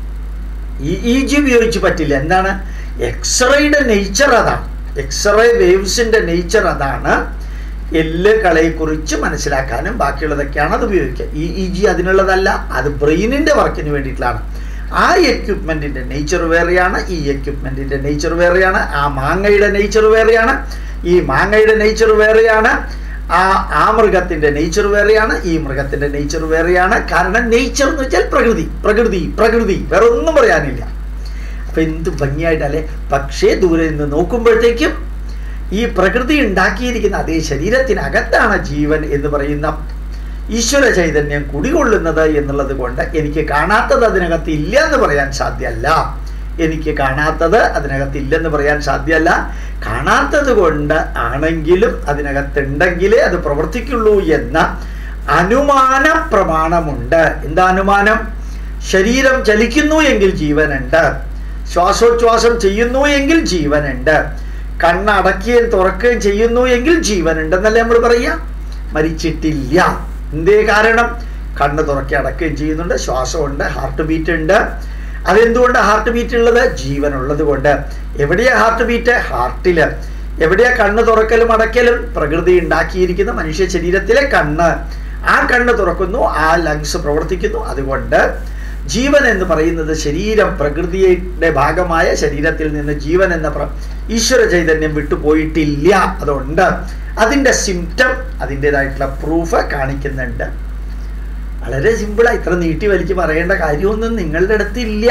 ഇ ഇ ജി ഉപയോഗിച്ച് പറ്റില്ല എന്താണ് എക്സ്റേയുടെ നേച്ചർ അതാണ് എക്സ്റേ വേവ്സിന്റെ നേച്ചർ അതാണ് എല്ല് കളയെക്കുറിച്ച് മനസ്സിലാക്കാനും ബാക്കിയുള്ളതൊക്കെയാണ് അത് ഉപയോഗിക്കുക ഈ ഇ ജി അതിനുള്ളതല്ല അത് ബ്രെയിനിന്റെ വർക്കിന് വേണ്ടിയിട്ടുള്ളതാണ് ആ എക്യുപ്മെന്റിന്റെ നേച്ചർ വേറെയാണ് ഈ എക്യുപ്മെന്റിന്റെ നേച്ചർ വേറെയാണ് ആ മാങ്ങയുടെ നേച്ചർ വേറെയാണ് ഈ മാങ്ങയുടെ നേച്ചർ വേറെയാണ് ആ ആ മൃഗത്തിന്റെ നേച്ചർ വേറെയാണ് ഈ മൃഗത്തിന്റെ നേച്ചർ വേറെയാണ് കാരണം നേച്ചർ എന്ന് വെച്ചാൽ പ്രകൃതി പ്രകൃതി പ്രകൃതി വേറെ ഒന്നും പറയാനില്ല അപ്പൊ എന്ത് ഭംഗിയായിട്ടല്ലേ പക്ഷേ ദൂരെ നിന്ന് നോക്കുമ്പോഴത്തേക്കും ഈ പ്രകൃതി ഉണ്ടാക്കിയിരിക്കുന്ന അതേ ശരീരത്തിനകത്താണ് ജീവൻ എന്ന് പറയുന്ന ഈശ്വര ചൈതന്യം കുടികൊള്ളുന്നത് എന്നുള്ളത് കൊണ്ട് എനിക്ക് കാണാത്തത് അതിനകത്ത് ഇല്ല എന്ന് പറയാൻ സാധ്യമല്ല എനിക്ക് കാണാത്തത് അതിനകത്ത് ഇല്ലെന്ന് പറയാൻ സാധ്യമല്ല കാണാത്തത് കൊണ്ട് ആണെങ്കിലും അതിനകത്തുണ്ടെങ്കിലേ അത് പ്രവർത്തിക്കുള്ളൂ എന്ന അനുമാന പ്രമാണമുണ്ട് എന്താ അനുമാനം ശരീരം ചലിക്കുന്നു എങ്കിൽ ജീവനുണ്ട് ശ്വാസോച്ഛ്വാസം ചെയ്യുന്നു എങ്കിൽ ജീവനുണ്ട് കണ്ണടക്കുകയും തുറക്കുകയും ചെയ്യുന്നു എങ്കിൽ ജീവനുണ്ടെന്നല്ലേ നമ്മൾ പറയുക മരിച്ചിട്ടില്ല എന്തേ കാരണം കണ്ണ് തുറക്കി അടക്കുകയും ചെയ്യുന്നുണ്ട് ശ്വാസമുണ്ട് ഹാർട്ട് ബീറ്റ് ഉണ്ട് അതെന്തുകൊണ്ട് ഹാർട്ട് ബീറ്റ് ഉള്ളത് ജീവനുള്ളത് കൊണ്ട് എവിടെയാ ഹാർട്ട് ബീറ്റ് ഹാർട്ടില് എവിടെയാ കണ്ണ് തുറക്കലും അടയ്ക്കലും പ്രകൃതി ഉണ്ടാക്കിയിരിക്കുന്ന മനുഷ്യ ശരീരത്തിലെ കണ്ണ് ആ കണ്ണ് തുറക്കുന്നു ആ ലങ്സ് പ്രവർത്തിക്കുന്നു അതുകൊണ്ട് ജീവൻ എന്ന് പറയുന്നത് ശരീരം പ്രകൃതിയുടെ ഭാഗമായ ശരീരത്തിൽ നിന്ന് ജീവൻ എന്ന പ്ര ഈശ്വര ചൈതന്യം വിട്ടുപോയിട്ടില്ല അതുകൊണ്ട് അതിൻ്റെ സിംറ്റം അതിൻ്റെതായിട്ടുള്ള പ്രൂഫ് കാണിക്കുന്നുണ്ട് വളരെ സിമ്പിളാണ് ഇത്ര നീട്ടി വലിച്ച് പറയേണ്ട കാര്യമൊന്നും നിങ്ങളുടെ അടുത്ത് ഇല്ല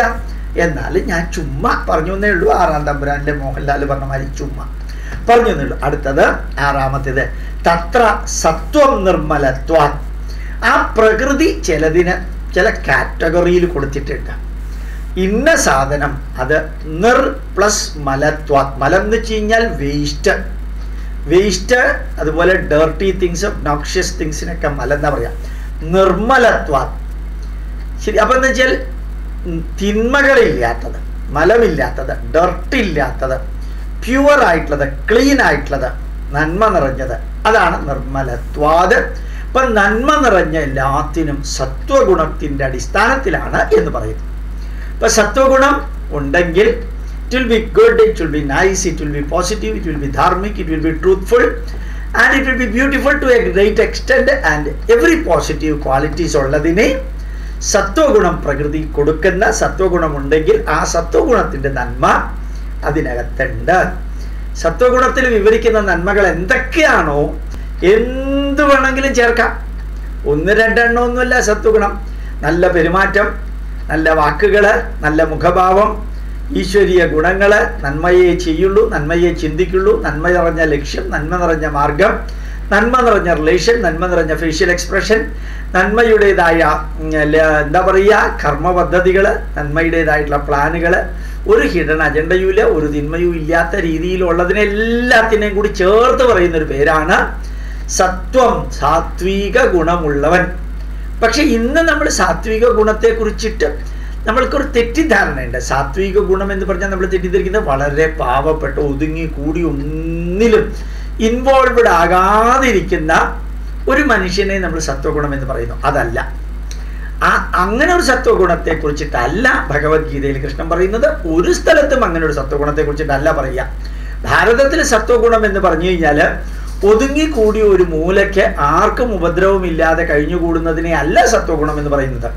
എന്നാൽ ഞാൻ ചുമ്മാ പറഞ്ഞു എന്നേ ഉള്ളൂ ആറാം തമ്പുരാനിലെ മോഹൻലാൽ പറഞ്ഞ മാതിരി ചുമ്മാ പറഞ്ഞു എന്നേ ഉള്ളൂ അടുത്തത് ആറാമത്തേത് തത്ര സത്വം നിർമ്മലത്വ ആ പ്രകൃതി ചിലതിന് ചില കാറ്റഗറിയിൽ കൊടുത്തിട്ടുണ്ട് ഇന്ന സാധനം അത് നിർ പ്ലസ് മലത്വ മലം എന്ന് വെച്ച് കഴിഞ്ഞാൽ വേസ്റ്റ് വേസ്റ്റ് അതുപോലെ ഡേർട്ടി തിങ്സ് നോക്ഷ്യസ് തിങ്സിനൊക്കെ മലം എന്നാ പറയാം നിർമ്മലത്വ ശരി അപ്പൊ എന്താ വെച്ചാൽ തിന്മകളില്ലാത്തത് മലമില്ലാത്തത് ഡർട്ടില്ലാത്തത് പ്യുവർ ആയിട്ടുള്ളത് ക്ലീൻ ആയിട്ടുള്ളത് നന്മ നിറഞ്ഞത് അതാണ് നിർമ്മലത്വാത് ഇപ്പൊ നന്മ നിറഞ്ഞ എല്ലാത്തിനും സത്വഗുണത്തിന്റെ അടിസ്ഥാനത്തിലാണ് എന്ന് പറയുന്നത് ഇപ്പൊ സത്വഗുണം ഉണ്ടെങ്കിൽ it will be good it will be nice it will be positive it will be dharmic it will be truthful and it will be beautiful to a great extend and every positive qualities ഉള്ളതിനെ സത്വഗുണം പ്രകൃതി കൊടുക്കുന്ന സത്വഗുണം ഉണ്ടെങ്കിൽ ആ സത്വഗുണത്തിന്റെ നന്മ അതിനകത്തുണ്ട് സത്വഗുണത്തിൽ വിവരിക്കുന്ന നന്മകൾ എന്തൊക്കെയാണോ എന്ത് വേണമെങ്കിലും ചേർക്കാം ഒന്ന് രണ്ടെണ്ണം ഒന്നുമല്ല സത്വഗുണം നല്ല പെരുമാറ്റം നല്ല വാക്കുകള് നല്ല മുഖഭാവം ഈശ്വരീയ ഗുണങ്ങള് നന്മയെ ചെയ്യുള്ളൂ നന്മയെ ചിന്തിക്കുള്ളൂ നന്മ നിറഞ്ഞ ലക്ഷ്യം നന്മ നിറഞ്ഞ മാർഗം നന്മ നിറഞ്ഞ റിലേഷൻ നന്മ നിറഞ്ഞ ഫേഷ്യൽ എക്സ്പ്രഷൻ നന്മയുടേതായ എന്താ പറയുക കർമ്മ പദ്ധതികൾ നന്മയുടേതായിട്ടുള്ള പ്ലാനുകൾ ഒരു ഹിഡൻ അജണ്ടയുമില്ല ഒരു തിന്മയും ഇല്ലാത്ത രീതിയിലുള്ളതിനെല്ലാത്തിനെയും കൂടി ചേർത്ത് പറയുന്ന ഒരു പേരാണ് സത്വം സാത്വിക ഗുണമുള്ളവൻ പക്ഷെ ഇന്ന് നമ്മൾ സാത്വിക ഗുണത്തെ കുറിച്ചിട്ട് നമ്മൾക്കൊരു തെറ്റിദ്ധാരണയുണ്ട് സാത്വിക ഗുണം എന്ന് പറഞ്ഞാൽ നമ്മൾ തെറ്റിദ്ധരിക്കുന്നത് വളരെ പാവപ്പെട്ട ഒതുങ്ങി കൂടി ഒന്നിലും ഇൻവോൾവഡ് ആകാതിരിക്കുന്ന ഒരു മനുഷ്യനെ നമ്മൾ സത്വഗുണം എന്ന് പറയുന്നു അതല്ല ആ അങ്ങനെ ഒരു സത്വഗുണത്തെ കുറിച്ചിട്ടല്ല ഭഗവത്ഗീതയിൽ കൃഷ്ണൻ പറയുന്നത് ഒരു സ്ഥലത്തും അങ്ങനെ ഒരു സത്വഗുണത്തെ കുറിച്ചിട്ടല്ല പറയുക ഭാരതത്തിലെ സത്വഗുണം എന്ന് പറഞ്ഞു കഴിഞ്ഞാൽ ഒതുങ്ങിക്കൂടിയ ഒരു മൂലയ്ക്ക് ആർക്കും ഉപദ്രവമില്ലാതെ കഴിഞ്ഞുകൂടുന്നതിനെ അല്ല സത്വഗുണം എന്ന് പറയുന്നത്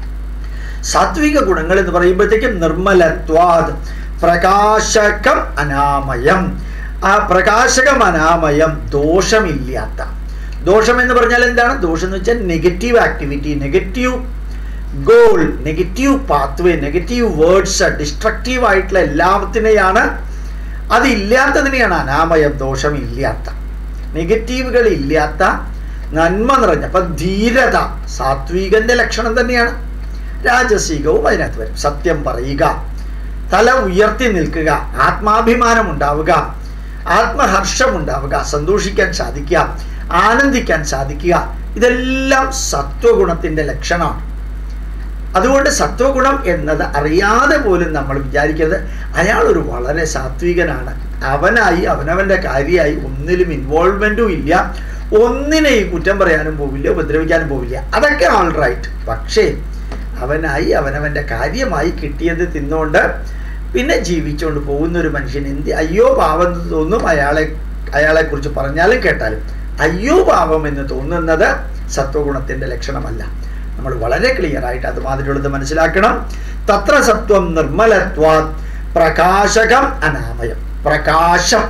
സാത്വിക ഗുണങ്ങൾ എന്ന് പറയുമ്പോഴത്തേക്കും നിർമ്മലത്വാദ് പ്രകാശകം അനാമയം ആ പ്രകാശകം അനാമയം ദോഷമില്ലാത്ത ദോഷം എന്ന് പറഞ്ഞാൽ എന്താണ് ദോഷം എന്ന് വെച്ചാൽ negative activity negative goal negative pathway negative words destructive ആയിട്ടുള്ള എല്ലാത്തിനെയാണ് അതില്ലാത്തതിനെയാണ് അനാമയം ദോഷമില്ലാത്ത നെഗറ്റീവുകൾ ഇല്ലാത്ത നന്മ നിറഞ്ഞ അപ്പൊ ധീരത സാത്വികന്റെ ലക്ഷണം തന്നെയാണ് രാജസികവും അതിനകത്ത് വരും സത്യം പറയുക തല ഉയർത്തി നിൽക്കുക ആത്മാഭിമാനം ഉണ്ടാവുക ആത്മഹർഷം ഉണ്ടാവുക സന്തോഷിക്കാൻ സാധിക്കുക ആനന്ദിക്കാൻ സാധിക്കുക ഇതെല്ലാം സത്വഗുണത്തിന്റെ ലക്ഷണമാണ് അതുകൊണ്ട് സത്വഗുണം എന്നത് അറിയാതെ പോലും നമ്മൾ വിചാരിക്കരുത് അയാൾ ഒരു വളരെ സാത്വികനാണ് അവനായി അവനവന്റെ കാര്യമായി ഒന്നിലും ഇൻവോൾവ്മെന്റും ഇല്ല ഒന്നിനെയും കുറ്റം പറയാനും പോവില്ല ഉപദ്രവിക്കാനും പോവില്ല അതൊക്കെ ആൾ റൈറ്റ് പക്ഷേ അവനായി അവനവന്റെ കാര്യമായി കിട്ടിയത് തിന്നുകൊണ്ട് പിന്നെ ജീവിച്ചുകൊണ്ട് പോകുന്ന ഒരു മനുഷ്യൻ എന്ത് അയ്യോ പാവം എന്ന് തോന്നും അയാളെ അയാളെ കുറിച്ച് പറഞ്ഞാലും കേട്ടാലും അയ്യോ പാവം എന്ന് തോന്നുന്നത് സത്വഗുണത്തിന്റെ ലക്ഷണമല്ല നമ്മൾ വളരെ ക്ലിയർ ആയിട്ട് അതുമാതിരിയുള്ളത് മനസ്സിലാക്കണം തത്ര സത്വം നിർമ്മലത്വാ പ്രകാശകം അനാമയം പ്രകാശം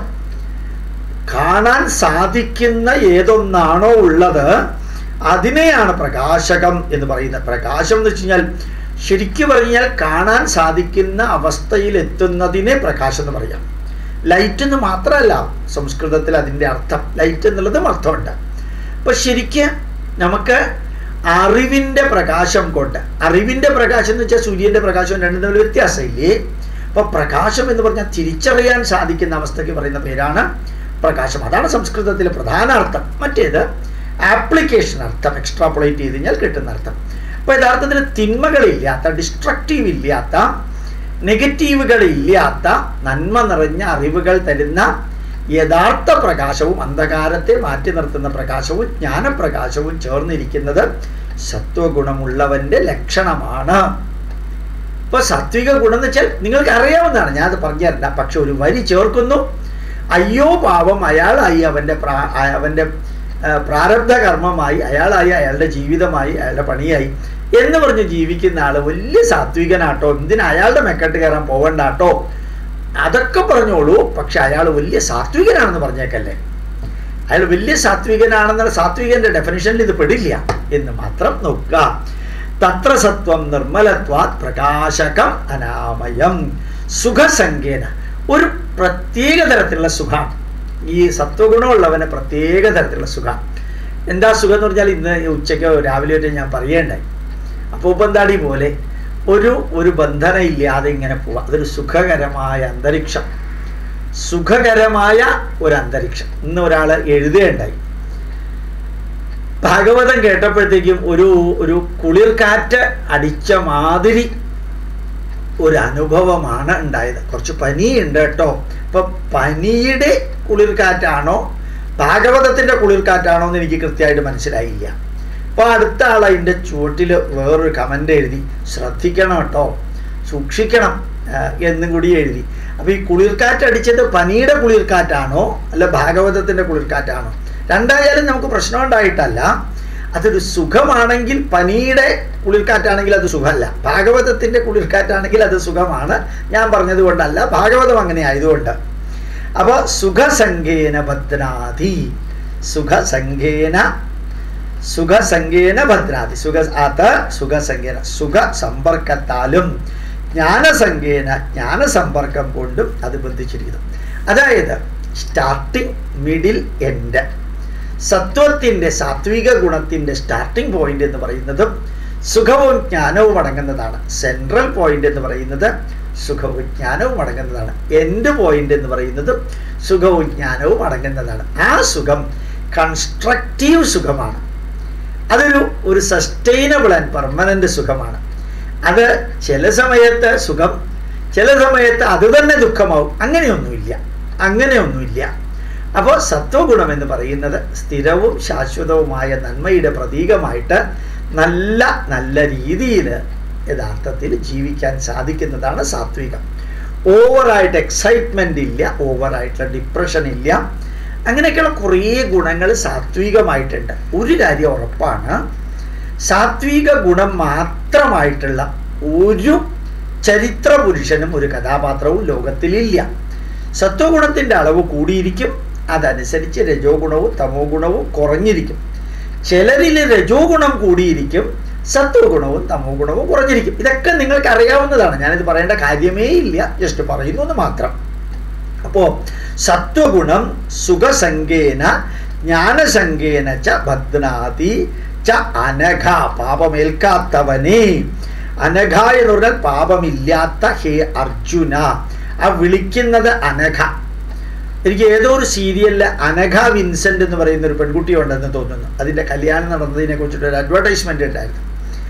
കാണാൻ സാധിക്കുന്ന ഏതൊന്നാണോ ഉള്ളത് അതിനെയാണ് പ്രകാശകം എന്ന് പറയുന്നത് പ്രകാശം എന്ന് വെച്ച് കഴിഞ്ഞാൽ ശരിക്കു പറഞ്ഞാൽ കാണാൻ സാധിക്കുന്ന അവസ്ഥയിൽ എത്തുന്നതിനെ പ്രകാശം എന്ന് പറയാം ലൈറ്റ് എന്ന് മാത്രമല്ല സംസ്കൃതത്തിൽ അതിൻ്റെ അർത്ഥം ലൈറ്റ് എന്നുള്ളതും അർത്ഥമുണ്ട് അപ്പൊ ശരിക്ക് നമുക്ക് അറിവിന്റെ പ്രകാശം കൊണ്ട് അറിവിന്റെ പ്രകാശം എന്ന് വെച്ചാൽ സൂര്യന്റെ പ്രകാശവും രണ്ടും തമ്മിൽ വ്യത്യാസമില്ലേ അപ്പൊ പ്രകാശം എന്ന് പറഞ്ഞാൽ തിരിച്ചറിയാൻ സാധിക്കുന്ന അവസ്ഥയ്ക്ക് പറയുന്ന പേരാണ് പ്രകാശം അതാണ് സംസ്കൃതത്തിലെ പ്രധാന അർത്ഥം മറ്റേത് ആപ്ലിക്കേഷൻ അർത്ഥം എക്സ്ട്രാപ്പുലേറ്റ് ചെയ്ത് കഴിഞ്ഞാൽ കിട്ടുന്ന അർത്ഥം അപ്പൊ യഥാർത്ഥത്തിൽ തിന്മകളില്ലാത്ത ഡിസ്ട്രക്റ്റീവ് ഇല്ലാത്ത നെഗറ്റീവുകൾ ഇല്ലാത്ത നന്മ നിറഞ്ഞ അറിവുകൾ തരുന്ന യഥാർത്ഥ പ്രകാശവും അന്ധകാരത്തെ മാറ്റി നിർത്തുന്ന പ്രകാശവും ജ്ഞാനപ്രകാശവും ചേർന്നിരിക്കുന്നത് സത്വഗുണമുള്ളവന്റെ ലക്ഷണമാണ് ഇപ്പൊ സാത്വിക ഗുണം എന്ന് വെച്ചാൽ നിങ്ങൾക്ക് അറിയാവുന്നതാണ് ഞാൻ അത് പറഞ്ഞു തരണ്ട പക്ഷെ ഒരു വരി ചേർക്കുന്നു അയ്യോ പാവം അയാളായി അവന്റെ പ്രാ അവന്റെ പ്രാരബ്ധ കർമ്മമായി അയാളായി അയാളുടെ ജീവിതമായി അയാളുടെ പണിയായി എന്ന് പറഞ്ഞ് ജീവിക്കുന്ന ആള് വലിയ സാത്വികനാട്ടോ എന്തിനാ അയാളുടെ മെക്കെട്ട് കയറാൻ പോവണ്ടാട്ടോ അതൊക്കെ പറഞ്ഞോളൂ പക്ഷെ അയാൾ വലിയ സാത്വികനാണെന്ന് പറഞ്ഞേക്കല്ലേ അയാൾ വലിയ സാത്വികനാണെന്നുള്ള സാത്വികന്റെ ഡെഫിനിഷനിൽ ഇത് പെടില്ല എന്ന് മാത്രം നോക്കുക തത്ര സത്വം നിർമ്മലത്വാത് പ്രകാശകം അനാമയം സുഖസംഖ്യേന ഒരു പ്രത്യേക തരത്തിലുള്ള സുഖമാണ് ഈ സത്വഗുണമുള്ളവന് പ്രത്യേക തരത്തിലുള്ള സുഖമാണ് എന്താ സുഖം എന്ന് പറഞ്ഞാൽ ഇന്ന് ഉച്ചയ്ക്കോ രാവിലെ വരെ ഞാൻ പറയേണ്ടായി അപ്പൂപ്പന്താടി പോലെ ഒരു ഒരു ബന്ധന ഇല്ലാതെ ഇങ്ങനെ പോവാം അതൊരു സുഖകരമായ അന്തരീക്ഷം സുഖകരമായ ഒരു അന്തരീക്ഷം ഇന്ന് ഒരാൾ എഴുതുകയുണ്ടായി ഭാഗവതം കേട്ടപ്പോഴത്തേക്കും ഒരു ഒരു കുളിർക്കാറ്റ് അടിച്ച മാതിരി ഒരു അനുഭവമാണ് ഉണ്ടായത് കുറച്ച് പനിയുണ്ട് കേട്ടോ അപ്പൊ പനിയുടെ കുളിർക്കാറ്റാണോ ഭാഗവതത്തിന്റെ കുളിർക്കാറ്റാണോ എന്ന് എനിക്ക് കൃത്യമായിട്ട് മനസ്സിലായില്ല അപ്പൊ അടുത്ത ആൾ അതിന്റെ ചുവട്ടിൽ വേറൊരു കമന്റ് എഴുതി ശ്രദ്ധിക്കണം കേട്ടോ സൂക്ഷിക്കണം ആ, എന്നും കൂടി എഴുതി അപ്പൊ ഈ കുളിർക്കാറ്റ് അടിച്ചത് പനിയുടെ കുളിർക്കാറ്റാണോ അല്ല ഭാഗവതത്തിന്റെ കുളിർക്കാറ്റാണോ രണ്ടായാലും നമുക്ക് പ്രശ്നം ഉണ്ടായിട്ടല്ല അതൊരു സുഖമാണെങ്കിൽ പനിയുടെ കുളിർക്കാറ്റാണെങ്കിൽ അത് സുഖമല്ല ഭാഗവതത്തിന്റെ കുളിർക്കാറ്റാണെങ്കിൽ അത് സുഖമാണ് ഞാൻ പറഞ്ഞത് കൊണ്ടല്ല ഭാഗവതം അങ്ങനെ ആയതുകൊണ്ട് അപ്പൊ സുഖസംഖ്യേന ഭദ്രാതി സുഖസംഖ്യേന സുഖസംഖ്യേന ഭദ്രാതി സുഖ അത് സുഖസംഖ്യേന സുഖ സമ്പർക്കത്താലും ജ്ഞാനസംഖ്യേന ജ്ഞാനസമ്പർക്കം കൊണ്ടും അത് ബന്ധിച്ചിരിക്കുന്നു അതായത് സ്റ്റാർട്ടിങ് മിഡിൽ എൻഡ് സത്വത്തിൻ്റെ സാത്വിക ഗുണത്തിൻ്റെ സ്റ്റാർട്ടിംഗ് പോയിന്റ് എന്ന് പറയുന്നത് സുഖവും ജ്ഞാനവും അടങ്ങുന്നതാണ് സെൻട്രൽ പോയിന്റ് എന്ന് പറയുന്നത് സുഖവും ജ്ഞാനവും അടങ്ങുന്നതാണ് എൻഡ് പോയിന്റ് എന്ന് പറയുന്നത് സുഖവും ജ്ഞാനവും അടങ്ങുന്നതാണ് ആ സുഖം കൺസ്ട്രക്റ്റീവ് സുഖമാണ് അതൊരു ഒരു സസ്റ്റൈനബിൾ ആൻഡ് പെർമനന്റ് സുഖമാണ് അത് ചില സമയത്ത് സുഖം ചില സമയത്ത് അത് തന്നെ ദുഃഖമാവും അങ്ങനെയൊന്നുമില്ല അങ്ങനെയൊന്നുമില്ല അപ്പോൾ സത്വഗുണം എന്ന് പറയുന്നത് സ്ഥിരവും ശാശ്വതവുമായ നന്മയുടെ പ്രതീകമായിട്ട് നല്ല നല്ല രീതിയിൽ യഥാർത്ഥത്തിൽ ജീവിക്കാൻ സാധിക്കുന്നതാണ് സാത്വികം ഓവറായിട്ട് എക്സൈറ്റ്മെൻ്റ് ഇല്ല ഓവറായിട്ടുള്ള ഡിപ്രഷൻ ഇല്ല അങ്ങനെയൊക്കെയുള്ള കുറേ ഗുണങ്ങൾ സാത്വികമായിട്ടുണ്ട് ഒരു കാര്യം ഉറപ്പാണ് സാത്വിക ഗുണം മാത്രമായിട്ടുള്ള ഒരു ചരിത്ര പുരുഷനും ഒരു കഥാപാത്രവും ലോകത്തിലില്ല സത്വഗുണത്തിൻ്റെ അളവ് കൂടിയിരിക്കും അതനുസരിച്ച് രജോ ഗുണവും തമോ ഗുണവും കുറഞ്ഞിരിക്കും ചിലരിൽ രജോ ഗുണം കൂടിയിരിക്കും സത്വഗുണവും തമോ ഗുണവും കുറഞ്ഞിരിക്കും ഇതൊക്കെ നിങ്ങൾക്ക് അറിയാവുന്നതാണ് ഞാനിത് പറയേണ്ട കാര്യമേ ഇല്ല ജസ്റ്റ് പറയുന്നു എന്ന് മാത്രം അപ്പോ സത്വഗുണം സുഖസംഖ്യേന ജ്ഞാനസംഖ്യേന ച ഭദ്നാതി ച അനഘ പാപമേൽക്കാത്തവനെ അനഘ എന്ന് പറഞ്ഞാൽ പാപമില്ലാത്ത ഹേ അർജുന ആ വിളിക്കുന്നത് അനഘ എനിക്ക് ഏതോ ഒരു സീരിയലിൽ അനഘ വിൻസെന്റ് എന്ന് പറയുന്ന ഒരു പെൺകുട്ടി ഉണ്ടെന്ന് തോന്നുന്നു അതിന്റെ കല്യാണം നടന്നതിനെ കുറിച്ചിട്ട് ഒരു അഡ്വർടൈസ്മെന്റ് ഉണ്ടായിരുന്നു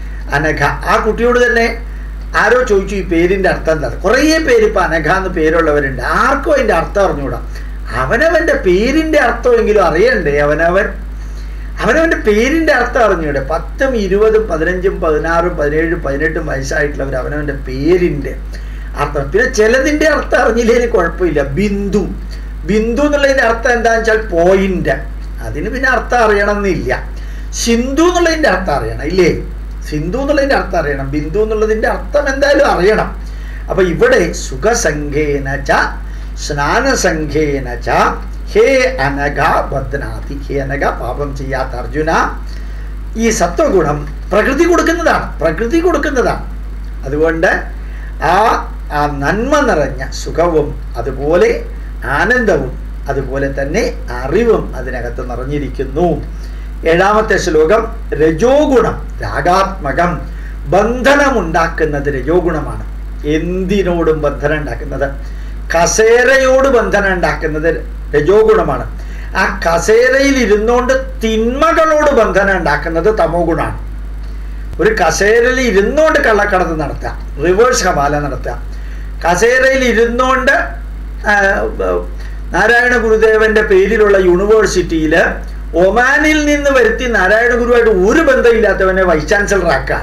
അനഘ ആ കുട്ടിയോട് തന്നെ ആരോ ചോദിച്ചു ഈ പേരിന്റെ അർത്ഥം എന്താ കുറേ പേര് ഇപ്പൊ അനഘ എന്ന് പേരുള്ളവരുണ്ട് ആർക്കും അതിന്റെ അർത്ഥം അറിഞ്ഞുകൂടാ അവനവന്റെ പേരിന്റെ അർത്ഥമെങ്കിലും അറിയണ്ടേ അവനവൻ അവനവന്റെ പേരിന്റെ അർത്ഥം അറിഞ്ഞൂടെ പത്തും ഇരുപതും പതിനഞ്ചും പതിനാറും പതിനേഴും പതിനെട്ടും വയസ്സായിട്ടുള്ളവർ അവനവന്റെ പേരിന്റെ അർത്ഥം പിന്നെ ചിലതിന്റെ അർത്ഥം അറിഞ്ഞില്ലെങ്കിൽ കുഴപ്പമില്ല ബിന്ദു ബിന്ദു എന്നുള്ളതിന്റെ അർത്ഥം എന്താണെന്ന് വെച്ചാൽ പോയിന്റ് അതിന് പിന്നെ അർത്ഥം അറിയണമെന്നില്ല സിന്ധു എന്നുള്ളതിന്റെ അർത്ഥം അറിയണം ഇല്ലേ സിന്ധു എന്നുള്ളതിന്റെ അർത്ഥം അറിയണം ബിന്ദു എന്നുള്ളതിന്റെ അർത്ഥം എന്തായാലും അറിയണം അപ്പൊ ഇവിടെ സുഖസംഖ്യേന ച സ്നാനസംഖ്യേന ച ഹേ അനഘ ഭദ്നാതി ഹേ അനഘ പാപം ചെയ്യാത്ത അർജുന ഈ സത്വഗുണം പ്രകൃതി കൊടുക്കുന്നതാണ് പ്രകൃതി കൊടുക്കുന്നതാണ് അതുകൊണ്ട് ആ ആ നന്മ നിറഞ്ഞ സുഖവും അതുപോലെ ആനന്ദവും അതുപോലെ തന്നെ അറിവും അതിനകത്ത് നിറഞ്ഞിരിക്കുന്നു ഏഴാമത്തെ ശ്ലോകം രജോ ഗുണം രാഗാത്മകം ബന്ധനമുണ്ടാക്കുന്നത് രജോ ഗുണമാണ് എന്തിനോടും ബന്ധനം ഉണ്ടാക്കുന്നത് കസേരയോട് ബന്ധനം ഉണ്ടാക്കുന്നത് രജോ ഗുണമാണ് ആ കസേരയിൽ ഇരുന്നുകൊണ്ട് തിന്മകളോട് ബന്ധനം ഉണ്ടാക്കുന്നത് തമോ ഗുണമാണ് ഒരു കസേരയിൽ ഇരുന്നുകൊണ്ട് കള്ളക്കടത്ത് നടത്തുക റിവേഴ്സ് ഹവാല നടത്തുക കസേരയിൽ ഇരുന്നുകൊണ്ട് ആ, ബ- നാരായണ ഗുരുദേവന്റെ പേരിലുള്ള യൂണിവേഴ്സിറ്റിയിൽ ഒമാനിൽ നിന്ന് വരുത്തി നാരായണ ഗുരുവായിട്ട് ഒരു ബന്ധമില്ലാത്തവനെ വൈസ് ചാൻസലർ ആക്കുക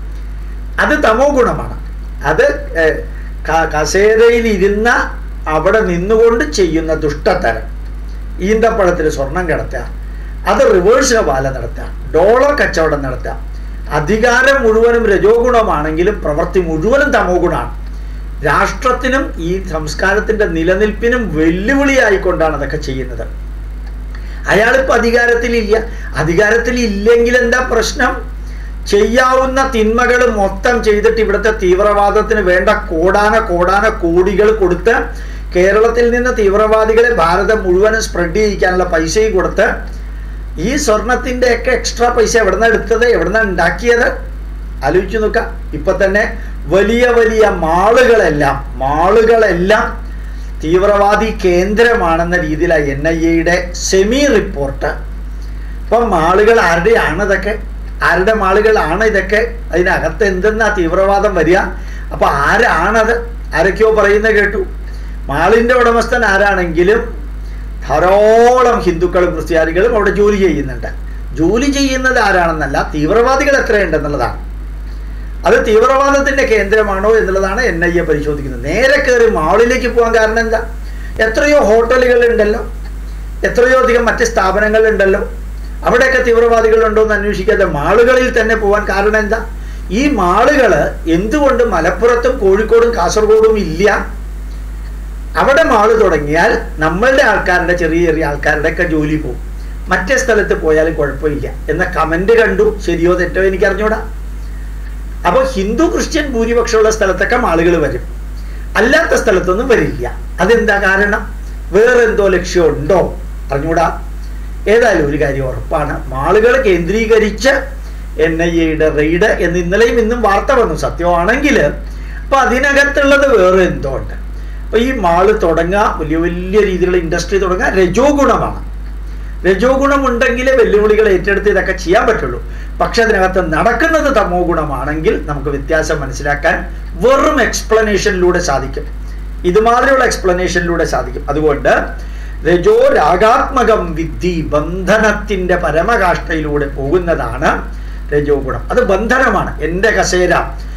അത് തമോ ഗുണമാണ് അത് ഏ, ക- കസേരയിൽ ഇരുന്ന അവിടെ നിന്നുകൊണ്ട് ചെയ്യുന്ന ദുഷ്ടത്തരം ഈന്തപ്പഴത്തിൽ സ്വർണം കിടത്തുക അത് റിവേഴ്സ് വാല നടത്തുക ഡോളർ കച്ചവടം നടത്തുക അധികാരം മുഴുവനും രജോ ഗുണമാണെങ്കിലും പ്രവൃത്തി മുഴുവനും തമോ ഗുണമാണ് രാഷ്ട്രത്തിനും ഈ സംസ്കാരത്തിന്റെ നിലനിൽപ്പിനും വെല്ലുവിളിയായിക്കൊണ്ടാണ് അതൊക്കെ ചെയ്യുന്നത് അയാളിപ്പോൾ അധികാരത്തിലില്ല അധികാരത്തിൽ ഇല്ലെങ്കിൽ എന്താ പ്രശ്നം ചെയ്യാവുന്ന തിന്മകൾ മൊത്തം ചെയ്തിട്ട് ഇവിടുത്തെ തീവ്രവാദത്തിന് വേണ്ട കോടാന കോടാന കോടികൾ കൊടുത്ത് കേരളത്തിൽ നിന്ന് തീവ്രവാദികളെ ഭാരതം മുഴുവനും സ്പ്രെഡ് ചെയ്യിക്കാനുള്ള പൈസയും കൊടുത്ത് ഈ സ്വർണത്തിൻ്റെ ഒക്കെ എക്സ്ട്രാ പൈസ എവിടുന്ന എടുത്തത് എവിടുന്ന ഉണ്ടാക്കിയത് ആലോചിച്ചു നോക്കാം ഇപ്പൊ തന്നെ വലിയ വലിയ മാളുകളെല്ലാം മാളുകളെല്ലാം തീവ്രവാദി കേന്ദ്രമാണെന്ന രീതിയിലാണ് എൻ ഐ എയുടെ സെമി റിപ്പോർട്ട് ഇപ്പം മാളുകൾ ആരുടെയാണ് ഇതൊക്കെ ആരുടെ മാളുകളാണ് ഇതൊക്കെ അതിനകത്ത് എന്തെന്നാ തീവ്രവാദം വരിക അപ്പൊ ആരാണത് ആരൊക്കെയോ പറയുന്നത് കേട്ടു മാളിന്റെ ഉടമസ്ഥൻ ആരാണെങ്കിലും ധാരാളം ഹിന്ദുക്കളും ക്രിസ്ത്യാനികളും അവിടെ ജോലി ചെയ്യുന്നുണ്ട് ജോലി ചെയ്യുന്നത് ആരാണെന്നല്ല തീവ്രവാദികൾ എത്രയുണ്ടെന്നുള്ളതാണ് അത് തീവ്രവാദത്തിന്റെ കേന്ദ്രമാണോ എന്നുള്ളതാണ് എൻ ഐ എ പരിശോധിക്കുന്നത് നേരെ കയറി മാളിലേക്ക് പോകാൻ കാരണം എന്താ എത്രയോ ഹോട്ടലുകൾ ഉണ്ടല്ലോ എത്രയോ അധികം മറ്റ് സ്ഥാപനങ്ങൾ ഉണ്ടല്ലോ അവിടെയൊക്കെ തീവ്രവാദികൾ ഉണ്ടോ എന്ന് അന്വേഷിക്കാതെ മാളുകളിൽ തന്നെ പോകാൻ കാരണം എന്താ ഈ മാളുകൾ എന്തുകൊണ്ട് മലപ്പുറത്തും കോഴിക്കോടും കാസർഗോഡും ഇല്ല അവിടെ മാള് തുടങ്ങിയാൽ നമ്മളുടെ ആൾക്കാരുടെ ചെറിയ ചെറിയ ആൾക്കാരുടെ ഒക്കെ ജോലി പോകും മറ്റേ സ്ഥലത്ത് പോയാലും കുഴപ്പമില്ല എന്ന കമന്റ് കണ്ടു ശരിയോ തെറ്റോ എനിക്ക് അറിഞ്ഞൂടാ അപ്പോൾ ഹിന്ദു ക്രിസ്ത്യൻ ഭൂരിപക്ഷമുള്ള സ്ഥലത്തൊക്കെ ആളുകൾ വരും അല്ലാത്ത സ്ഥലത്തൊന്നും വരില്ല അതെന്താ കാരണം വേറെ എന്തോ ലക്ഷ്യമുണ്ടോ അറിഞ്ഞൂടാ ഏതായാലും ഒരു കാര്യം ഉറപ്പാണ് മാളുകൾ കേന്ദ്രീകരിച്ച് എൻ ഐ എയുടെ റെയ്ഡ് എന്ന് ഇന്നലെയും ഇന്നും വാർത്ത വന്നു സത്യമാണെങ്കിൽ അപ്പൊ അതിനകത്തുള്ളത് വേറെ എന്തോ ഉണ്ട് അപ്പൊ ഈ മാള് തുടങ്ങുക വലിയ വലിയ രീതിയിലുള്ള ഇൻഡസ്ട്രി തുടങ്ങുക രജോ ഗുണമാണ് രജോ ഗുണം ഉണ്ടെങ്കിലേ വെല്ലുവിളികൾ ഏറ്റെടുത്ത് ഇതൊക്കെ ചെയ്യാൻ പറ്റുള്ളൂ പക്ഷെ അതിനകത്ത് നടക്കുന്നത് തമോ ഗുണമാണെങ്കിൽ നമുക്ക് വ്യത്യാസം മനസ്സിലാക്കാൻ വെറും എക്സ്പ്ലനേഷനിലൂടെ സാധിക്കും ഇതുമാതിരിയുള്ള എക്സ്പ്ലനേഷനിലൂടെ സാധിക്കും അതുകൊണ്ട് രജോ രാഗാത്മകം വിദ്ധി ബന്ധനത്തിന്റെ പരമകാഷ്ഠയിലൂടെ പോകുന്നതാണ് രജോ ഗുണം അത് ബന്ധനമാണ് എൻ്റെ കസേര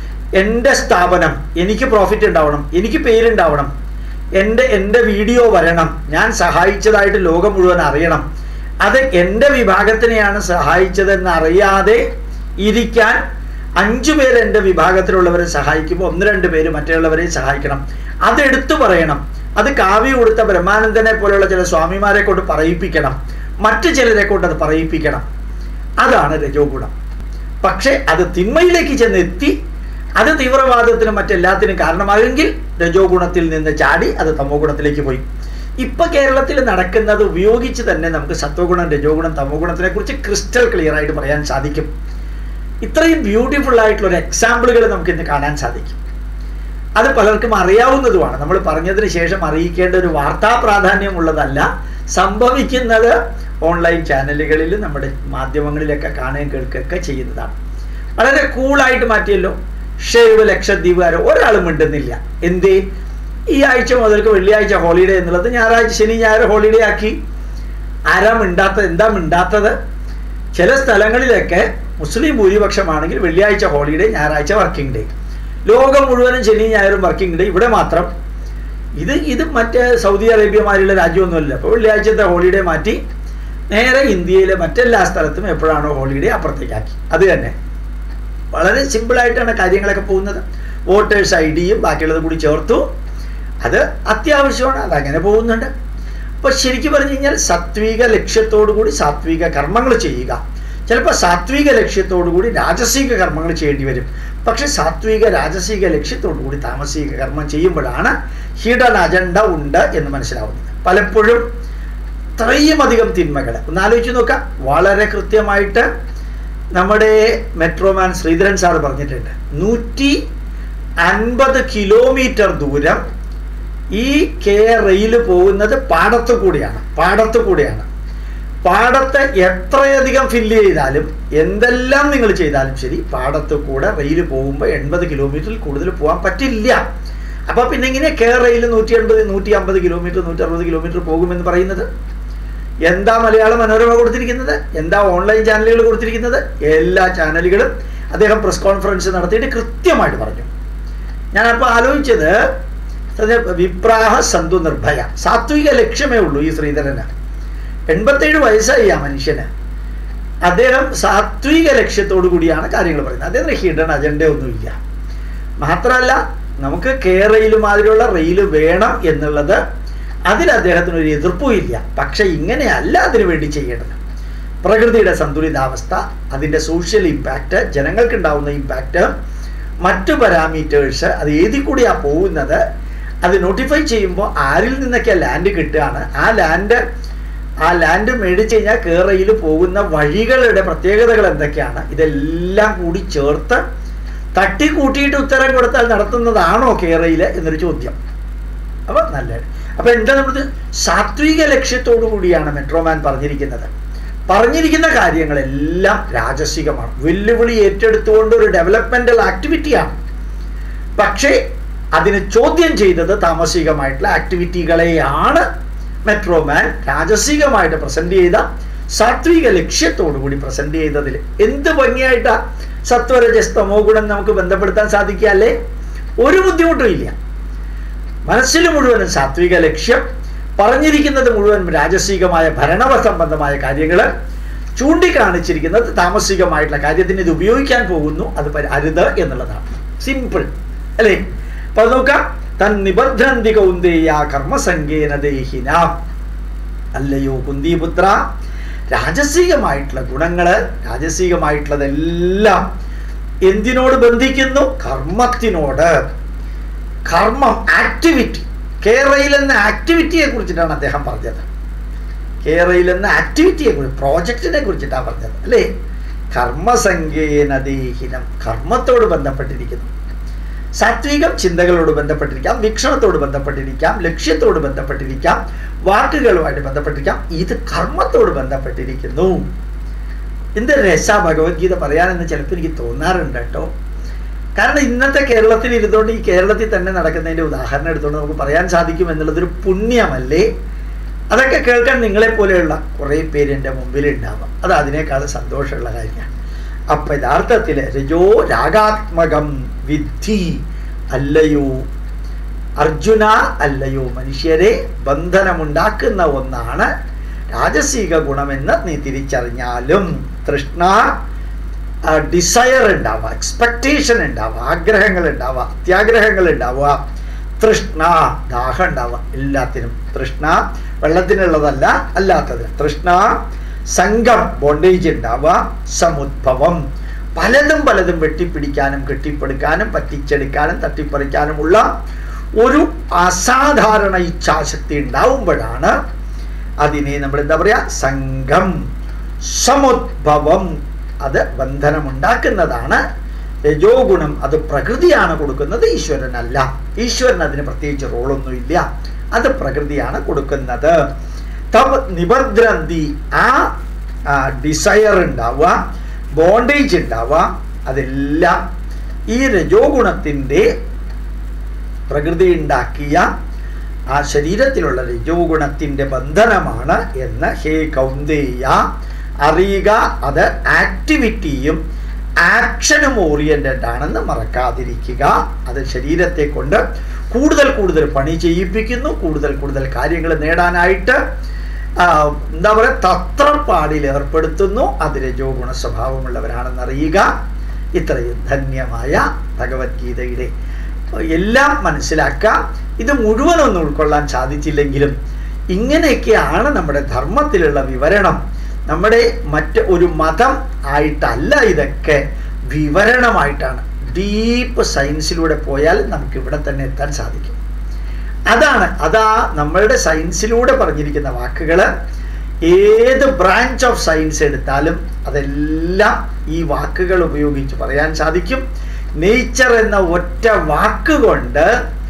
എൻ്റെ സ്ഥാപനം എനിക്ക് പ്രോഫിറ്റ് ഉണ്ടാവണം എനിക്ക് പേരുണ്ടാവണം എൻ്റെ എൻ്റെ വീഡിയോ വരണം ഞാൻ സഹായിച്ചതായിട്ട് ലോകം മുഴുവൻ അറിയണം അത് എൻ്റെ വിഭാഗത്തിനെയാണ് സഹായിച്ചതെന്ന് അറിയാതെ ഇരിക്കാൻ അഞ്ചു പേര് എൻ്റെ വിഭാഗത്തിലുള്ളവരെ സഹായിക്കുമ്പോൾ ഒന്ന് രണ്ട് പേര് മറ്റുള്ളവരെ സഹായിക്കണം അതെടുത്തു പറയണം അത് കാവ്യ കൊടുത്ത ബ്രഹ്മാനന്ദനെ പോലെയുള്ള ചില സ്വാമിമാരെ കൊണ്ട് പറയിപ്പിക്കണം മറ്റു ചിലരെ കൊണ്ട് അത് പറയിപ്പിക്കണം അതാണ് രജോ ഗുണം പക്ഷെ അത് തിന്മയിലേക്ക് ചെന്ന് എത്തി അത് തീവ്രവാദത്തിനും മറ്റെല്ലാത്തിനും കാരണമായെങ്കിൽ രജോ ഗുണത്തിൽ നിന്ന് ചാടി അത് തമോ ഗുണത്തിലേക്ക് പോയി ഇപ്പൊ കേരളത്തിൽ നടക്കുന്നത് ഉപയോഗിച്ച് തന്നെ നമുക്ക് സത്വഗുണം രജോ ഗുണം തമോ ഗുണത്തിനെ കുറിച്ച് ക്രിസ്റ്റൽ ക്ലിയർ ആയിട്ട് പറയാൻ സാധിക്കും ഇത്രയും ബ്യൂട്ടിഫുൾ ആയിട്ടുള്ള ഒരു എക്സാമ്പിളുകൾ നമുക്ക് ഇന്ന് കാണാൻ സാധിക്കും അത് പലർക്കും അറിയാവുന്നതുമാണ് നമ്മൾ പറഞ്ഞതിന് ശേഷം അറിയിക്കേണ്ട ഒരു വാർത്താ പ്രാധാന്യമുള്ളതല്ല സംഭവിക്കുന്നത് ഓൺലൈൻ ചാനലുകളിൽ നമ്മുടെ മാധ്യമങ്ങളിലൊക്കെ കാണുകയും കേൾക്കുകയൊക്കെ ചെയ്യുന്നതാണ് വളരെ കൂളായിട്ട് മാറ്റിയല്ലോ ഷേവ് ലക്ഷദ്വീപുകാരോ ഒരാളും മിണ്ടുന്നില്ല എന്തേ ഈ ആഴ്ച മുതൽക്ക് വെള്ളിയാഴ്ച ഹോളിഡേ എന്നുള്ളത് ഞായറാഴ്ച ശനി ഞായർ ഹോളിഡേ ആക്കി ആരാ മിണ്ടാത്തത് എന്താ മിണ്ടാത്തത് ചില സ്ഥലങ്ങളിലൊക്കെ മുസ്ലിം ഭൂരിപക്ഷമാണെങ്കിൽ വെള്ളിയാഴ്ച ഹോളിഡേ ഞായറാഴ്ച വർക്കിംഗ് ഡേ ലോകം മുഴുവനും ശനി ഞായറും വർക്കിംഗ് ഡേ ഇവിടെ മാത്രം ഇത് ഇത് മറ്റേ സൗദി അറേബ്യ മാതിരിയുള്ള രാജ്യമൊന്നുമല്ല അപ്പോൾ വെള്ളിയാഴ്ചത്തെ ഹോളിഡേ മാറ്റി നേരെ ഇന്ത്യയിലെ മറ്റെല്ലാ സ്ഥലത്തും എപ്പോഴാണോ ഹോളിഡേ അപ്പുറത്തേക്കാക്കി അത് തന്നെ വളരെ സിമ്പിളായിട്ടാണ് കാര്യങ്ങളൊക്കെ പോകുന്നത് വോട്ടേഴ്സ് ഐ ഡിയും ബാക്കിയുള്ളത് കൂടി ചേർത്തു അത് അത്യാവശ്യമാണ് അതങ്ങനെ പോകുന്നുണ്ട് അപ്പോൾ ശരിക്കും പറഞ്ഞു കഴിഞ്ഞാൽ സാത്വിക ലക്ഷ്യത്തോടു കൂടി സാത്വിക കർമ്മങ്ങൾ ചെയ്യുക ചിലപ്പോൾ സാത്വിക ലക്ഷ്യത്തോടു കൂടി രാജസിക കർമ്മങ്ങൾ ചെയ്യേണ്ടി വരും പക്ഷെ സാത്വിക രാജസിക ലക്ഷ്യത്തോടു കൂടി താമസിക കർമ്മം ചെയ്യുമ്പോഴാണ് ഹിഡൻ അജണ്ട ഉണ്ട് എന്ന് മനസ്സിലാവുന്നത് പലപ്പോഴും ഇത്രയും അധികം തിന്മകൾ ഒന്ന് ആലോചിച്ച് നോക്കാം വളരെ കൃത്യമായിട്ട് നമ്മുടെ മെട്രോമാൻ ശ്രീധരൻ സാർ പറഞ്ഞിട്ടുണ്ട് നൂറ്റി അൻപത് കിലോമീറ്റർ ദൂരം ഈ കെ റെയിൽ പോകുന്നത് പാടത്തു കൂടിയാണ് പാടത്തു കൂടിയാണ് പാടത്ത് എത്രയധികം ഫില്ല് ചെയ്താലും എന്തെല്ലാം നിങ്ങൾ ചെയ്താലും ശരി പാടത്ത് കൂടെ റെയിൽ പോകുമ്പോൾ എൺപത് കിലോമീറ്ററിൽ കൂടുതൽ പോകാൻ പറ്റില്ല അപ്പൊ പിന്നെ ഇങ്ങനെ കെ റെയിൽ നൂറ്റി എൺപത് നൂറ്റി അമ്പത് കിലോമീറ്റർ നൂറ്റി അറുപത് കിലോമീറ്റർ പോകുമെന്ന് പറയുന്നത് എന്താ മലയാള മനോരമ കൊടുത്തിരിക്കുന്നത് എന്താ ഓൺലൈൻ ചാനലുകൾ കൊടുത്തിരിക്കുന്നത് എല്ലാ ചാനലുകളും അദ്ദേഹം പ്രസ് കോൺഫറൻസ് നടത്തിയിട്ട് കൃത്യമായിട്ട് പറഞ്ഞു ഞാനപ്പോൾ ആലോചിച്ചത് വിപ്രാഹ സന്തു നിർഭയ സാത്വിക ലക്ഷ്യമേ ഉള്ളൂ ഈ ശ്രീധരന് എൺപത്തേഴ് വയസ്സായി ആ മനുഷ്യന് അദ്ദേഹം സാത്വിക ലക്ഷ്യത്തോടു കൂടിയാണ് കാര്യങ്ങൾ പറയുന്നത് അദ്ദേഹത്തിന് ഹിഡൻ അജണ്ട ഒന്നുമില്ല മാത്രമല്ല നമുക്ക് കെ റെയിൽ മാതിരിയുള്ള റെയിൽ വേണം എന്നുള്ളത് അതിൽ അദ്ദേഹത്തിന് ഒരു എതിർപ്പും ഇല്ല പക്ഷെ ഇങ്ങനെയല്ല അതിനു വേണ്ടി ചെയ്യേണ്ടത് പ്രകൃതിയുടെ സന്തുലിതാവസ്ഥ അതിൻ്റെ സോഷ്യൽ ഇമ്പാക്റ്റ് ജനങ്ങൾക്കുണ്ടാവുന്ന ഇമ്പാക്റ്റ് മറ്റു പാരാമീറ്റേഴ്സ് അത് ഏതിൽ കൂടിയാണ് പോകുന്നത് അത് നോട്ടിഫൈ ചെയ്യുമ്പോൾ ആരിൽ നിന്നൊക്കെ ലാൻഡ് കിട്ടുകയാണ് ആ ലാൻഡ് ആ ലാൻഡ് മേടിച്ച് കഴിഞ്ഞാൽ കേരളയിൽ പോകുന്ന വഴികളുടെ പ്രത്യേകതകൾ എന്തൊക്കെയാണ് ഇതെല്ലാം കൂടി ചേർത്ത് തട്ടിക്കൂട്ടിയിട്ട് ഉത്തരം കൊടുത്താൽ നടത്തുന്നതാണോ കേരളയിൽ എന്നൊരു ചോദ്യം അപ്പോൾ നല്ലത് അപ്പോൾ എന്താ നമ്മൾ സാത്വിക ലക്ഷ്യത്തോടു കൂടിയാണ് മെട്രോമാൻ പറഞ്ഞിരിക്കുന്നത് പറഞ്ഞിരിക്കുന്ന കാര്യങ്ങളെല്ലാം രാജസികമാണ് വെല്ലുവിളി ഏറ്റെടുത്തുകൊണ്ട് ഒരു ഡെവലപ്മെന്റൽ ആക്ടിവിറ്റിയാണ് പക്ഷേ അതിന് ചോദ്യം ചെയ്തത് താമസികമായിട്ടുള്ള ആക്ടിവിറ്റികളെയാണ് മെട്രോമാൻ രാജസികമായിട്ട് പ്രസന്റ് ചെയ്ത സാത്വിക ലക്ഷ്യത്തോടു കൂടി പ്രസന്റ് ചെയ്തതിൽ എന്ത് ഭംഗിയായിട്ടാ സത്വരജസ്തമോ ഗുണം നമുക്ക് ബന്ധപ്പെടുത്താൻ സാധിക്കുക അല്ലേ ഒരു ബുദ്ധിമുട്ടും ഇല്ല മനസ്സിൽ മുഴുവനും സാത്വിക ലക്ഷ്യം പറഞ്ഞിരിക്കുന്നത് മുഴുവൻ രാജസികമായ ഭരണവ സംബന്ധമായ കാര്യങ്ങൾ ചൂണ്ടിക്കാണിച്ചിരിക്കുന്നത് താമസികമായിട്ടുള്ള കാര്യത്തിന് ഇത് ഉപയോഗിക്കാൻ പോകുന്നു അത് പരി- അരുത് എന്നുള്ളതാണ് സിമ്പിൾ അല്ലേ അപ്പൊ അത് നോക്കാം തൻ നിബദ്ധന്തി കൗന്ദേയ കർമ്മസംഗേന ദേഹിന അല്ലയോ കുന്തിപുത്ര രാജസികമായിട്ടുള്ള ഗുണങ്ങള് രാജസികമായിട്ടുള്ളതെല്ലാം എന്തിനോട് ബന്ധിക്കുന്നു കർമ്മത്തിനോട് കർമ്മം ആക്ടിവിറ്റി കേരളയിൽ എന്ന ആക്ടിവിറ്റിയെ കുറിച്ചിട്ടാണ് അദ്ദേഹം പറഞ്ഞത് കേരളയിൽ എന്ന ആക്ടിവിറ്റിയെ കുറിച്ച് പ്രോജക്റ്റിനെ കുറിച്ചിട്ടാണ് പറഞ്ഞത് അല്ലേ കർമ്മസംഖ്യേന ദേഹിനം കർമ്മത്തോട് ബന്ധപ്പെട്ടിരിക്കുന്നു സാത്വികം ചിന്തകളോട് ബന്ധപ്പെട്ടിരിക്കാം വീക്ഷണത്തോട് ബന്ധപ്പെട്ടിരിക്കാം ലക്ഷ്യത്തോട് ബന്ധപ്പെട്ടിരിക്കാം വാക്കുകളുമായിട്ട് ബന്ധപ്പെട്ടിരിക്കാം ഇത് കർമ്മത്തോട് ബന്ധപ്പെട്ടിരിക്കുന്നു എന്ത് രസ ഭഗവത്ഗീത പറയാനെന്ന് ചിലപ്പോൾ എനിക്ക് തോന്നാറുണ്ട് കേട്ടോ കാരണം ഇന്നത്തെ കേരളത്തിൽ ഇരുന്നുകൊണ്ട് ഈ കേരളത്തിൽ തന്നെ നടക്കുന്നതിന്റെ ഉദാഹരണം എടുത്തുകൊണ്ട് നമുക്ക് പറയാൻ സാധിക്കും എന്നുള്ളതൊരു പുണ്യമല്ലേ അതൊക്കെ കേൾക്കാൻ നിങ്ങളെ പോലെയുള്ള കുറേ പേര് എൻ്റെ മുമ്പിൽ ഉണ്ടാവാം അത് അതിനേക്കാൾ സന്തോഷമുള്ള കാര്യമാണ് അപ്പൊ യഥാർത്ഥത്തിൽ രജോ രാഗാത്മകം വിദ്ധി അല്ലയോ അർജുന അല്ലയോ മനുഷ്യരെ ബന്ധനമുണ്ടാക്കുന്ന ഒന്നാണ് രാജസീക ഗുണമെന്ന് നീ തിരിച്ചറിഞ്ഞാലും തൃഷ്ണ ഡിസയർ ഉണ്ടാവുക എക്സ്പെക്ടേഷൻ ഉണ്ടാവുക ആഗ്രഹങ്ങൾ ഉണ്ടാവുക അത്യാഗ്രഹങ്ങൾ ഉണ്ടാവുക തൃഷ്ണ ദാഹം ഉണ്ടാവുക എല്ലാത്തിനും തൃഷ്ണ വെള്ളത്തിനുള്ളതല്ല അല്ലാത്തത് തൃഷ്ണ സംഘം ബോണ്ടേജ് ഉണ്ടാവുക സമുദ്ഭവം പലതും പലതും വെട്ടിപ്പിടിക്കാനും കെട്ടിപ്പടുക്കാനും പറ്റിച്ചെടുക്കാനും തട്ടിപ്പറിക്കാനുമുള്ള ഒരു അസാധാരണ ഇച്ഛാശക്തി ഉണ്ടാവുമ്പോഴാണ് അതിനെ നമ്മൾ എന്താ പറയാ സംഘം സമുദ്ഭവം അത് ബന്ധനമുണ്ടാക്കുന്നതാണ് രജോ ഗുണം അത് പ്രകൃതിയാണ് കൊടുക്കുന്നത് ഈശ്വരനല്ല ഈശ്വരൻ അതിന് പ്രത്യേകിച്ച് റോളൊന്നുമില്ല അത് പ്രകൃതിയാണ് കൊടുക്കുന്നത് തവ് നിബദ്രന്തി ആ ഡിസയർ ഉണ്ടാവുക ബോണ്ടേജ് ഉണ്ടാവുക അതെല്ലാം ഈ രജോ ഗുണത്തിൻ്റെ പ്രകൃതി ഉണ്ടാക്കിയ ആ ശരീരത്തിലുള്ള രജോ ഗുണത്തിൻ്റെ ബന്ധനമാണ് എന്ന് ഹേ കൗന്ദേയ അറിയുക അത് ആക്ടിവിറ്റിയും ആക്ഷനും ഓറിയൻറ്റഡ് ആണെന്ന് മറക്കാതിരിക്കുക അത് ശരീരത്തെ കൊണ്ട് കൂടുതൽ കൂടുതൽ പണി ചെയ്യിപ്പിക്കുന്നു കൂടുതൽ കൂടുതൽ കാര്യങ്ങൾ നേടാനായിട്ട് ആ, എന്താ പറയുക തത്രപ്പാടിൽ ഏർപ്പെടുത്തുന്നു അത് രജോ ഗുണ സ്വഭാവമുള്ളവരാണെന്ന് അറിയുക ഇത്രയും ധന്യമായ ഭഗവത്ഗീതയുടെ എല്ലാം മനസ്സിലാക്കാം ഇത് മുഴുവനൊന്നും ഉൾക്കൊള്ളാൻ സാധിച്ചില്ലെങ്കിലും ഇങ്ങനെയൊക്കെയാണ് നമ്മുടെ ധർമ്മത്തിലുള്ള വിവരണം നമ്മുടെ മറ്റ് ഒരു മതം ആയിട്ടല്ല ഇതൊക്കെ വിവരണമായിട്ടാണ് ഡീപ്പ് സയൻസിലൂടെ പോയാൽ നമുക്ക് ഇവിടെ തന്നെ എത്താൻ സാധിക്കും അതാണ് അതാ നമ്മളുടെ സയൻസിലൂടെ പറഞ്ഞിരിക്കുന്ന വാക്കുകൾ ഏത് ബ്രാഞ്ച് ഓഫ് സയൻസ് എടുത്താലും അതെല്ലാം ഈ വാക്കുകൾ ഉപയോഗിച്ച് പറയാൻ സാധിക്കും നേച്ചർ എന്ന ഒറ്റ വാക്കുകൊണ്ട്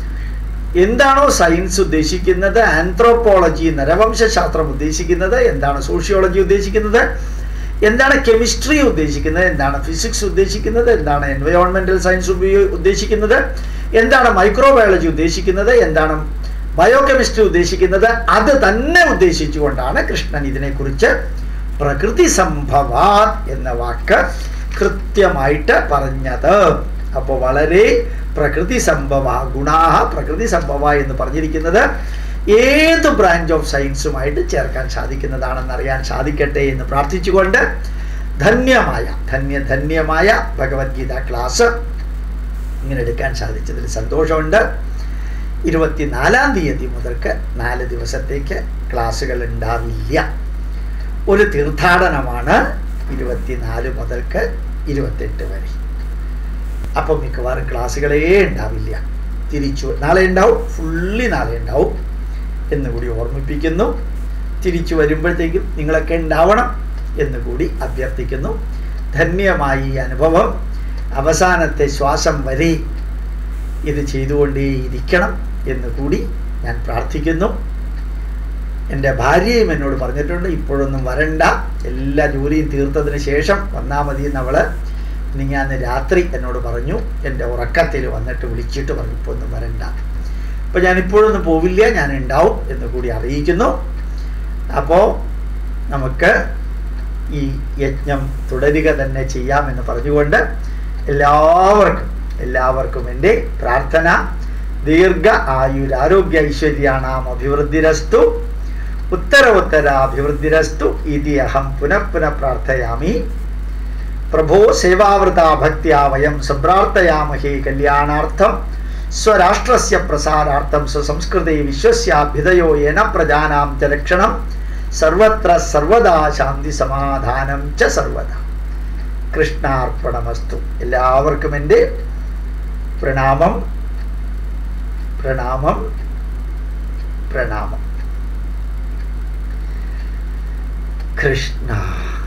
എന്താണോ സയൻസ് ഉദ്ദേശിക്കുന്നത് ആന്ത്രോപോളജി നരവംശാസ്ത്രം ഉദ്ദേശിക്കുന്നത് എന്താണ് സോഷ്യോളജി ഉദ്ദേശിക്കുന്നത് എന്താണ് കെമിസ്ട്രി ഉദ്ദേശിക്കുന്നത് എന്താണ് ഫിസിക്സ് ഉദ്ദേശിക്കുന്നത് എന്താണ് എൻവയോൺമെന്റൽ സയൻസ് ഉപയോ- ഉദ്ദേശിക്കുന്നത് എന്താണ് മൈക്രോബയോളജി ഉദ്ദേശിക്കുന്നത് എന്താണ് ബയോകെമിസ്ട്രി ഉദ്ദേശിക്കുന്നത് അത് തന്നെ ഉദ്ദേശിച്ചുകൊണ്ടാണ് കൃഷ്ണൻ ഇതിനെക്കുറിച്ച് പ്രകൃതി സംഭവാ എന്ന വാക്ക് കൃത്യമായിട്ട് പറഞ്ഞത് അപ്പോൾ വളരെ പ്രകൃതി സംഭവ ഗുണാഹ പ്രകൃതി സംഭവ എന്ന് പറഞ്ഞിരിക്കുന്നത് ഏത് ബ്രാഞ്ച് ഓഫ് സയൻസുമായിട്ട് ചേർക്കാൻ സാധിക്കുന്നതാണെന്ന് അറിയാൻ സാധിക്കട്ടെ എന്ന് പ്രാർത്ഥിച്ചുകൊണ്ട് ധന്യമായ ധന്യ ധന്യമായ ഭഗവത്ഗീത ക്ലാസ് ഇങ്ങനെ എടുക്കാൻ സാധിച്ചതിൽ സന്തോഷമുണ്ട് ഇരുപത്തിനാലാം തീയതി മുതൽക്ക് നാല് ദിവസത്തേക്ക് ക്ലാസ്സുകൾ ഉണ്ടാവില്ല ഒരു തീർത്ഥാടനമാണ് ഇരുപത്തിനാല് മുതൽക്ക് ഇരുപത്തെട്ട് വരെ അപ്പം മിക്കവാറും ക്ലാസ്സുകളേ ഉണ്ടാവില്ല തിരിച്ചു നാളെ ഉണ്ടാവും ഫുള്ളി നാളെ ഉണ്ടാവും എന്നുകൂടി ഓർമ്മിപ്പിക്കുന്നു തിരിച്ചു വരുമ്പോഴത്തേക്കും നിങ്ങളൊക്കെ ഉണ്ടാവണം എന്നുകൂടി അഭ്യർത്ഥിക്കുന്നു ധന്യമായി ഈ അനുഭവം അവസാനത്തെ ശ്വാസം വരെ ഇത് ചെയ്തുകൊണ്ടേയിരിക്കണം എന്ന് കൂടി ഞാൻ പ്രാർത്ഥിക്കുന്നു എൻ്റെ ഭാര്യയും എന്നോട് പറഞ്ഞിട്ടുണ്ട് ഇപ്പോഴൊന്നും വരണ്ട എല്ലാ ജോലിയും തീർത്തതിന് ശേഷം വന്നാൽ മതി എന്നവള് ഞാൻ രാത്രി എന്നോട് പറഞ്ഞു എൻ്റെ ഉറക്കത്തിൽ വന്നിട്ട് വിളിച്ചിട്ട് പറഞ്ഞു ഇപ്പോൾ ഒന്നും വരണ്ട അപ്പോൾ ഞാൻ ഇപ്പോഴൊന്നും പോവില്ല ഞാൻ ഉണ്ടാവും എന്ന് കൂടി അറിയിക്കുന്നു അപ്പോൾ നമുക്ക് ഈ യജ്ഞം തുടരുക തന്നെ ചെയ്യാമെന്ന് പറഞ്ഞുകൊണ്ട് എല്ലാവർക്കും എല്ലാവർക്കും എൻ്റെ പ്രാർത്ഥന ദീർഘ ആയുരാരോഗ്യ ഐശ്വര്യാണാം അഭിവൃദ്ധിരസ്തു ഉത്തര ഉത്തര അഭിവൃദ്ധിരസ്തു ഇതി അഹം പുനഃ പുനഃ പ്രാർത്ഥയാമി പ്രഭോ സേവാവൃത ഭക്തിയാ വയം സംപ്രാർത്ഥയാമഹേ കല്യാണാർത്ഥം സ്വരാഷ്ട്രസ്യ പ്രസാരാർത്ഥം സ്വസംസ്കൃതി വിശ്വസ്യാഭ്യുദയോ യേന പ്രജാനാം ച രക്ഷണം സർവത്ര സർവദാ ശാന്തി സമാധാനം ച സർവദാ കൃഷ്ണാർപ്പണമസ്തു എല്ലാവർക്കും എൻ്റെ പ്രണാമം പ്രണാമം പ്രണാമം കൃഷ്ണ